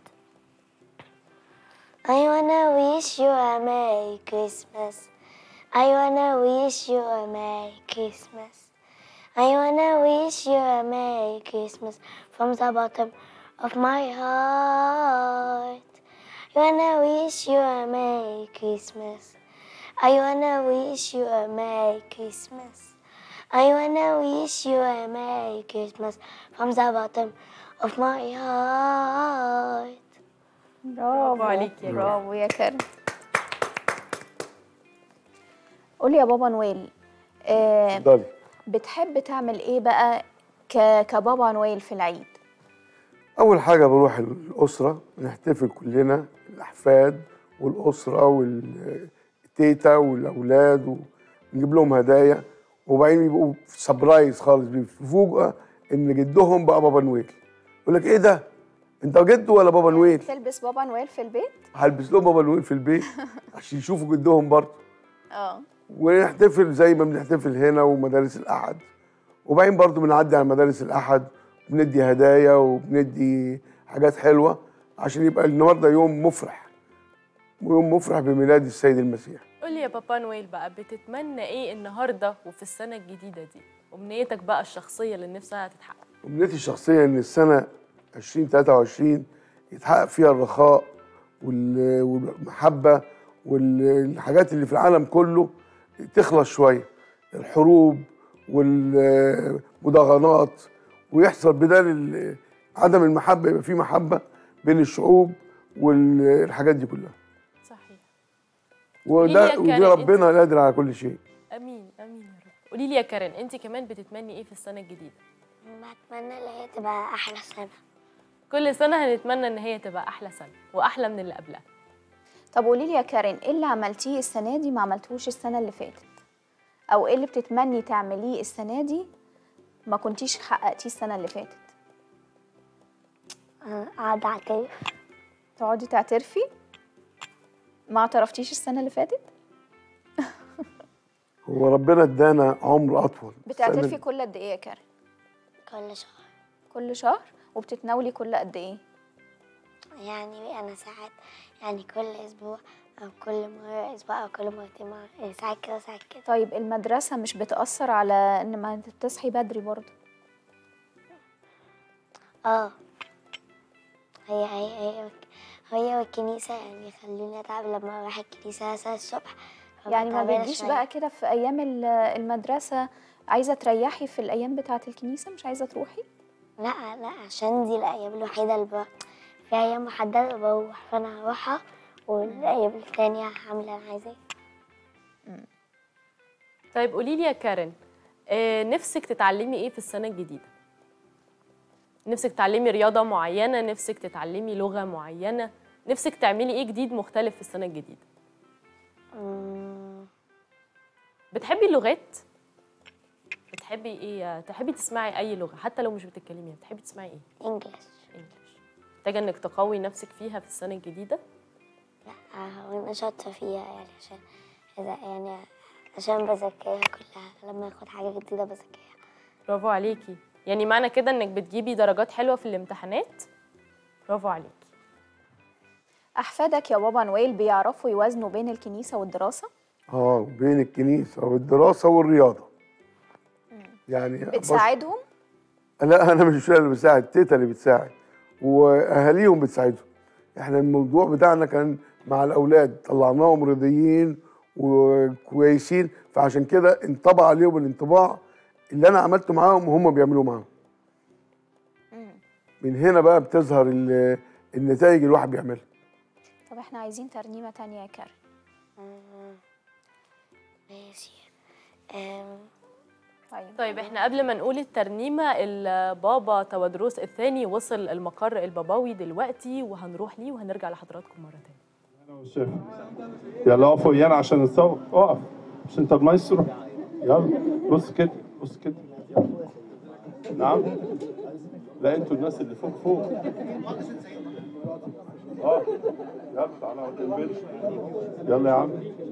I wanna wish you a Merry Christmas. I wanna wish you a Merry Christmas. I wanna wish you a Merry Christmas from the bottom of my heart. I wanna wish you a Merry Christmas. I wanna wish you a Merry Christmas. I wanna wish you a Merry Christmas from the bottom of my heart. برافو عليك يا جماعة. برافو يا كارين قولي يا بابا نويل آه اتفضلي بتحب تعمل ايه بقى ك... كبابا نويل في العيد اول حاجه بروح الاسره نحتفل كلنا الاحفاد والاسره والتيتا والاولاد ونجيب لهم هدايا وبعدين يبقوا سبرايز خالص بيفوجئوا ان جدهم بقى بابا نويل يقول لك ايه ده انت جد ولا بابا نويل تلبس بابا نويل في البيت هلبس لهم بابا نويل في البيت عشان يشوفوا جدهم برضه اه ونحتفل زي ما بنحتفل هنا ومدارس الأحد وبعدين برضو بنعدي على مدارس الأحد بندي هدايا وبندي حاجات حلوة عشان يبقى النهاردة يوم مفرح ويوم مفرح بميلاد السيد المسيح قولي يا بابا نويل بقى بتتمنى ايه النهارده وفي السنه الجديده دي امنيتك بقى الشخصيه اللي نفسها تتحقق أمنيتي الشخصية إن السنة 2023 يتحقق فيها الرخاء وال- والمحبة والحاجات اللي في العالم كله تخلص شوية الحروب والمضاغنات ويحصل بدال ال- عدم المحبة يبقى في محبة بين الشعوب والحاجات دي كلها صحيح وده قولي لي يا ودي كارين، ربنا قادر على كل شيء امين امين يا رب قولي لي يا كارين انت كمان بتتمني ايه في السنه الجديده بتمنى ان هي تبقى احلى سنه كل سنه هنتمنى ان هي تبقى احلى سنه واحلى من اللي قبلها طب قولي لي يا كارين ايه اللي عملتيه السنه دي ما عملتوش السنه اللي فاتت او ايه اللي بتتمني تعمليه السنه دي ما كنتيش حققتيه السنه اللي فاتت اقعد اعترف تقعدي تعترفي ما اعترفتيش السنه اللي فاتت هو ربنا ادانا عمر اطول بتعترفي كل قد ايه يا كارين كل شهر كل شهر وبتتناولي كل قد ايه يعني أنا ساعات يعني كل أسبوع أو كل مرة أسبوع أو كل مرتين مرة يعني ساعات كده ساعات كده طيب المدرسه مش بتاثر على ان ما تصحي بدري برضه اه هي هي هي هي والكنيسة يعني خلوني أتعب لما أروح الكنيسة مثلا الصبح يعني ما تعبانة بتجيش شوية. بقى كده في ايام ال- المدرسه عايزه تريحي في الايام بتاعه الكنيسه مش عايزه تروحي لا لا عشان دي الأيام الوحيدة اللي بروح في أيام محددة بروح فأنا هروحها والأيام التانية هعمل اللي أنا عايزاه طيب قولي لي يا كارين آه، نفسك تتعلمي ايه في السنه الجديده نفسك تتعلمي رياضه معينه نفسك تتعلمي لغه معينه نفسك تعملي ايه جديد مختلف في السنه الجديده أمم، بتحبي اللغات بتحبي ايه تحبي تسمعي اي لغه حتى لو مش بتتكلميها بتحبي تسمعي ايه إنجلش انجلش محتاجه انك تقوي نفسك فيها في السنه الجديده لا وأنا شاطرة فيها يعني عشان إذا يعني عشان بذاكرها كلها لما آخد حاجة جديدة بذاكرها برافو عليكي يعني معنى كده انك بتجيبي درجات حلوه في الامتحانات برافو عليكي احفادك يا بابا نويل بيعرفوا يوازنوا بين الكنيسه والدراسه اه بين الكنيسه والدراسه والرياضه يعني بس- بتساعدهم لا انا مش انا اللي بساعد تيتا اللي بتساعد واهاليهم بتساعدهم احنا الموضوع بتاعنا كان مع الاولاد طلعناهم رضيين وكويسين فعشان كده انطبع عليهم الانطباع اللي انا عملته معاهم وهم بيعملوا معاهم من هنا بقى بتظهر ال- النتائج اللي الواحد بيعملها طب احنا عايزين ترنيمه تانية يا كارين أمم، ماشي أم، طيب طيب احنا قبل ما نقول الترنيمه البابا تودروس الثاني وصل المقر البابوي دلوقتي وهنروح ليه وهنرجع لحضراتكم مره تانية والشفا يلا اقف ويانا عشان نتصور اقف مش انت المايسترو يلا بص كده بص كده نعم لا انتوا الناس اللي فوق فوق اه يلا تعالى ما تنبلش يلا يا عم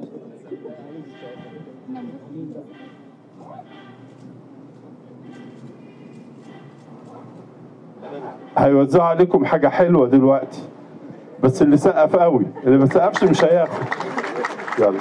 هيوزعوا عليكم حاجة حلوة دلوقتي بس اللي سقف قوي اللي ما سقفش مش هياخد يلا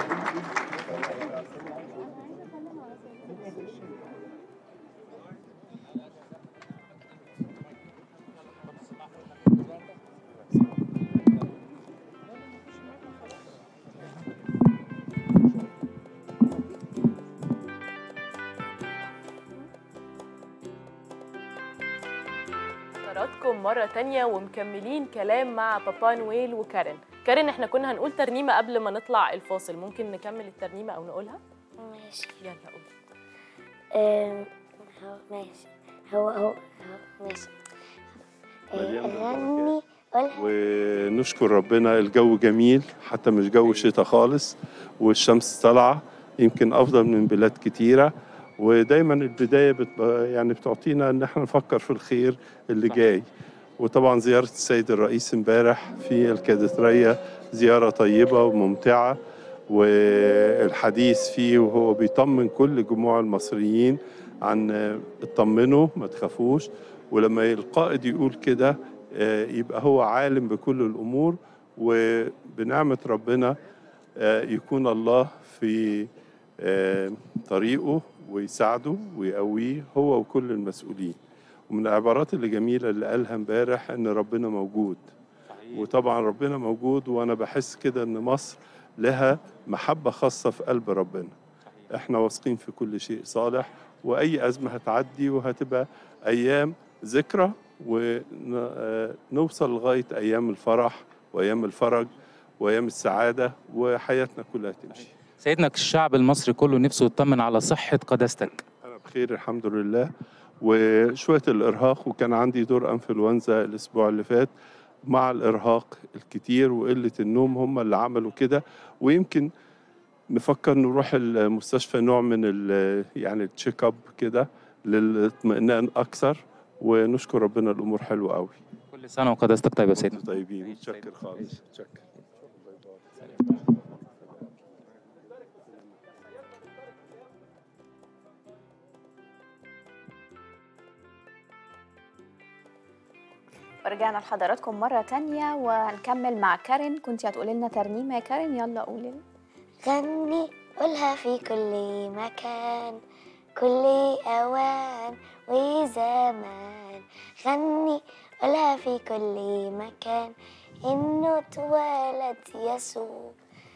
حضراتكم مرة تانية ومكملين كلام مع بابا نويل وكارين كارين احنا كنا هنقول ترنيمة قبل ما نطلع الفاصل ممكن نكمل الترنيمة أو نقولها؟ ماشي يلا قول أم، هو ماشي هو هو هو ماشي مليان أه، غني قولها ونشكر ربنا الجو جميل حتى مش جو شتاء خالص والشمس طالعة يمكن أفضل من بلاد كتيرة ودايما البداية بت... يعني بتعطينا إن احنا نفكر في الخير اللي جاي وطبعا زيارة السيد الرئيس امبارح في الكاتدرائية زيارة طيبة وممتعة والحديث فيه وهو بيطمن كل جموع المصريين عن اطمنوا ما تخافوش ولما القائد يقول كده آه، يبقى هو عالم بكل الأمور وبنعمة ربنا آه، يكون الله في آه، طريقه ويساعده ويقويه هو وكل المسؤولين ومن العبارات اللي جميلة اللي قالها امبارح إن ربنا موجود وطبعا ربنا موجود وأنا بحس كده إن مصر لها محبة خاصة في قلب ربنا احنا واثقين في كل شيء صالح وأي أزمة هتعدي وهتبقى أيام ذكرى ونوصل لغاية أيام الفرح وأيام الفرج وأيام السعادة وحياتنا كلها تمشي سيدنا الشعب المصري كله نفسه يطمن على صحة قداستك أنا بخير الحمد لله وشوية الإرهاق وكان عندي دور أنفلونزا الأسبوع اللي فات مع الإرهاق الكتير وقلة النوم هم اللي عملوا كده ويمكن نفكر نروح المستشفى نوع من ال يعني التشيك اب كده للاطمئنان أكثر ونشكر ربنا الأمور حلوة قوي كل كل سنه وقداستك طيب يا سيدنا طيبين متشكر خالص متشكر ورجعنا لحضراتكم مرة تانية وهنكمل مع كارين كنتي هتقولي لنا ترنيمة يا كارين يلا قولي لنا غني قولها في كل مكان كل أوان وزمان غني قولها في كل مكان إنه اتولد يسوع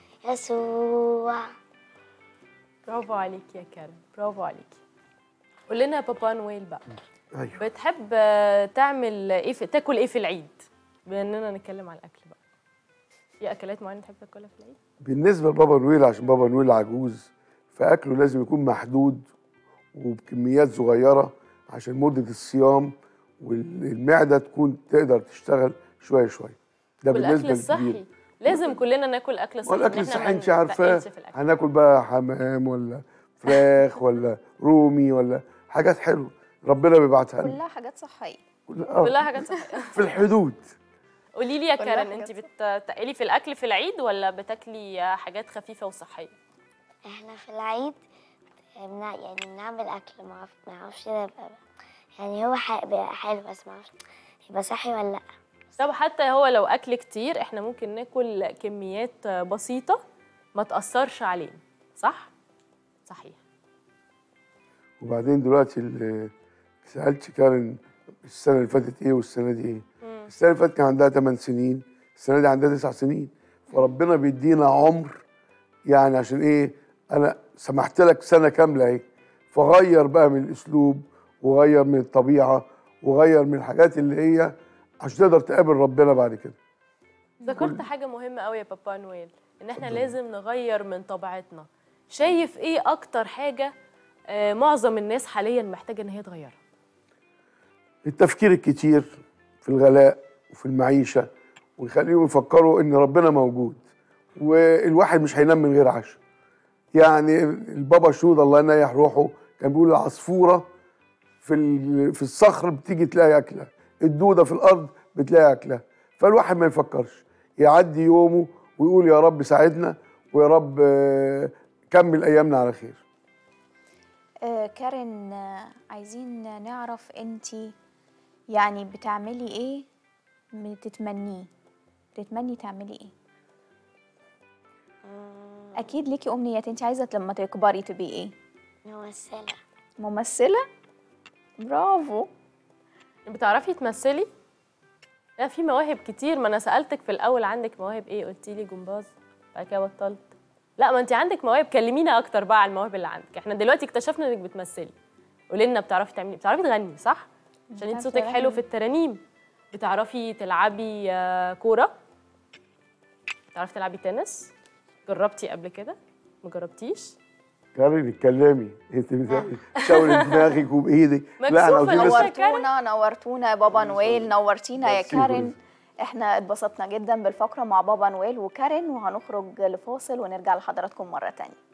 يسوع برافو عليك يا كارين برافو عليك قول لنا يا بابا نويل بقى ايوه بتحب آه، تعمل ايه في... تاكل ايه في العيد بما اننا نتكلم على الاكل بقى في اكلات معينه تحب تاكلها في العيد بالنسبه لبابا نويل عشان بابا نويل عجوز فاكله لازم يكون محدود وبكميات صغيره عشان مده الصيام والمعده تكون تقدر تشتغل شويه شويه ده والاكل بالنسبه الصحي للكبير لازم كلنا ناكل اكل صحي والاكل إن إحنا الصحي ما انت عارفاه نتقلش في الأكل. هناكل بقى حمام ولا فراخ ولا رومي ولا حاجات حلوه ربنا بيبعتها لنا كلها حاجات صحية آه. كلها حاجات صحيه في الحدود قولي لي يا كلها كارين حاجات انت بتتقلي في الاكل في العيد ولا بتاكلي حاجات خفيفه وصحيه احنا في العيد بنع... يعني بنعمل اكل ما اعرف- ما اعرفش ده يبقى يعني هو ح- بيبقى حلو بس ما اعرفش يبقى صحي ولا لا طب حتى هو لو اكل كتير احنا ممكن ناكل كميات بسيطه ما تاثرش علينا صح صحيح وبعدين دلوقتي اللي سالت كارن السنه اللي فاتت ايه والسنه دي ايه السنه اللي فاتت كان عندها 8 سنين السنه دي عندها 9 سنين فربنا بيدينا عمر يعني عشان ايه انا سمحت لك سنه كامله اهي فغير بقى من الاسلوب وغير من الطبيعه وغير من الحاجات اللي هي عشان تقدر تقابل ربنا بعد كده ذكرت حاجه مهمه قوي يا بابا نويل ان احنا لازم نغير من طبيعتنا شايف ايه اكتر حاجه آه، معظم الناس حاليا محتاجه ان هي تغيرها التفكير الكتير في الغلاء وفي المعيشة ويخليهم يفكروا إن ربنا موجود والواحد مش هينام من غير عشاء يعني البابا شنود الله ينيح روحه كان بيقول العصفورة في ال- في الصخر بتيجي تلاقي أكلها الدودة في الأرض بتلاقي أكلها فالواحد ما يفكرش يعدي يومه ويقول يا رب ساعدنا ويا رب آه، كمل أيامنا على خير آه كارين آه عايزين نعرف انتي يعني بتعملي ايه بتتمنيه بتتمني تعملي ايه اكيد ليكي امنيات انتي عايزه لما تكبري تبقي ايه ممثلة ممثله برافو بتعرفي تمثلي لا في مواهب كتير ما انا سالتك في الاول عندك مواهب ايه قلتي لي جمباز بعد كده بطلت لا ما انت عندك مواهب كلمينا اكتر بقى على المواهب اللي عندك احنا دلوقتي اكتشفنا انك بتمثلي قولي لنا بتعرفي تعملي بتعرفي تغني صح عشان انت بتعرفي صوتك حلو أغني. في الترانيم بتعرفي تلعبي آه، كوره بتعرفي تلعبي تنس جربتي قبل كده ما جربتيش كارين اتكلمي انت بتشاوري بدماغك وبايدك لا احنا مكسوفة عاوزين أوي. بس نورتونا نورتونا يا بابا نويل نورتينا يا ميرسي يا كارين احنا اتبسطنا جدا بالفقره مع بابا نويل وكارين وهنخرج لفاصل ونرجع لحضراتكم مره تانية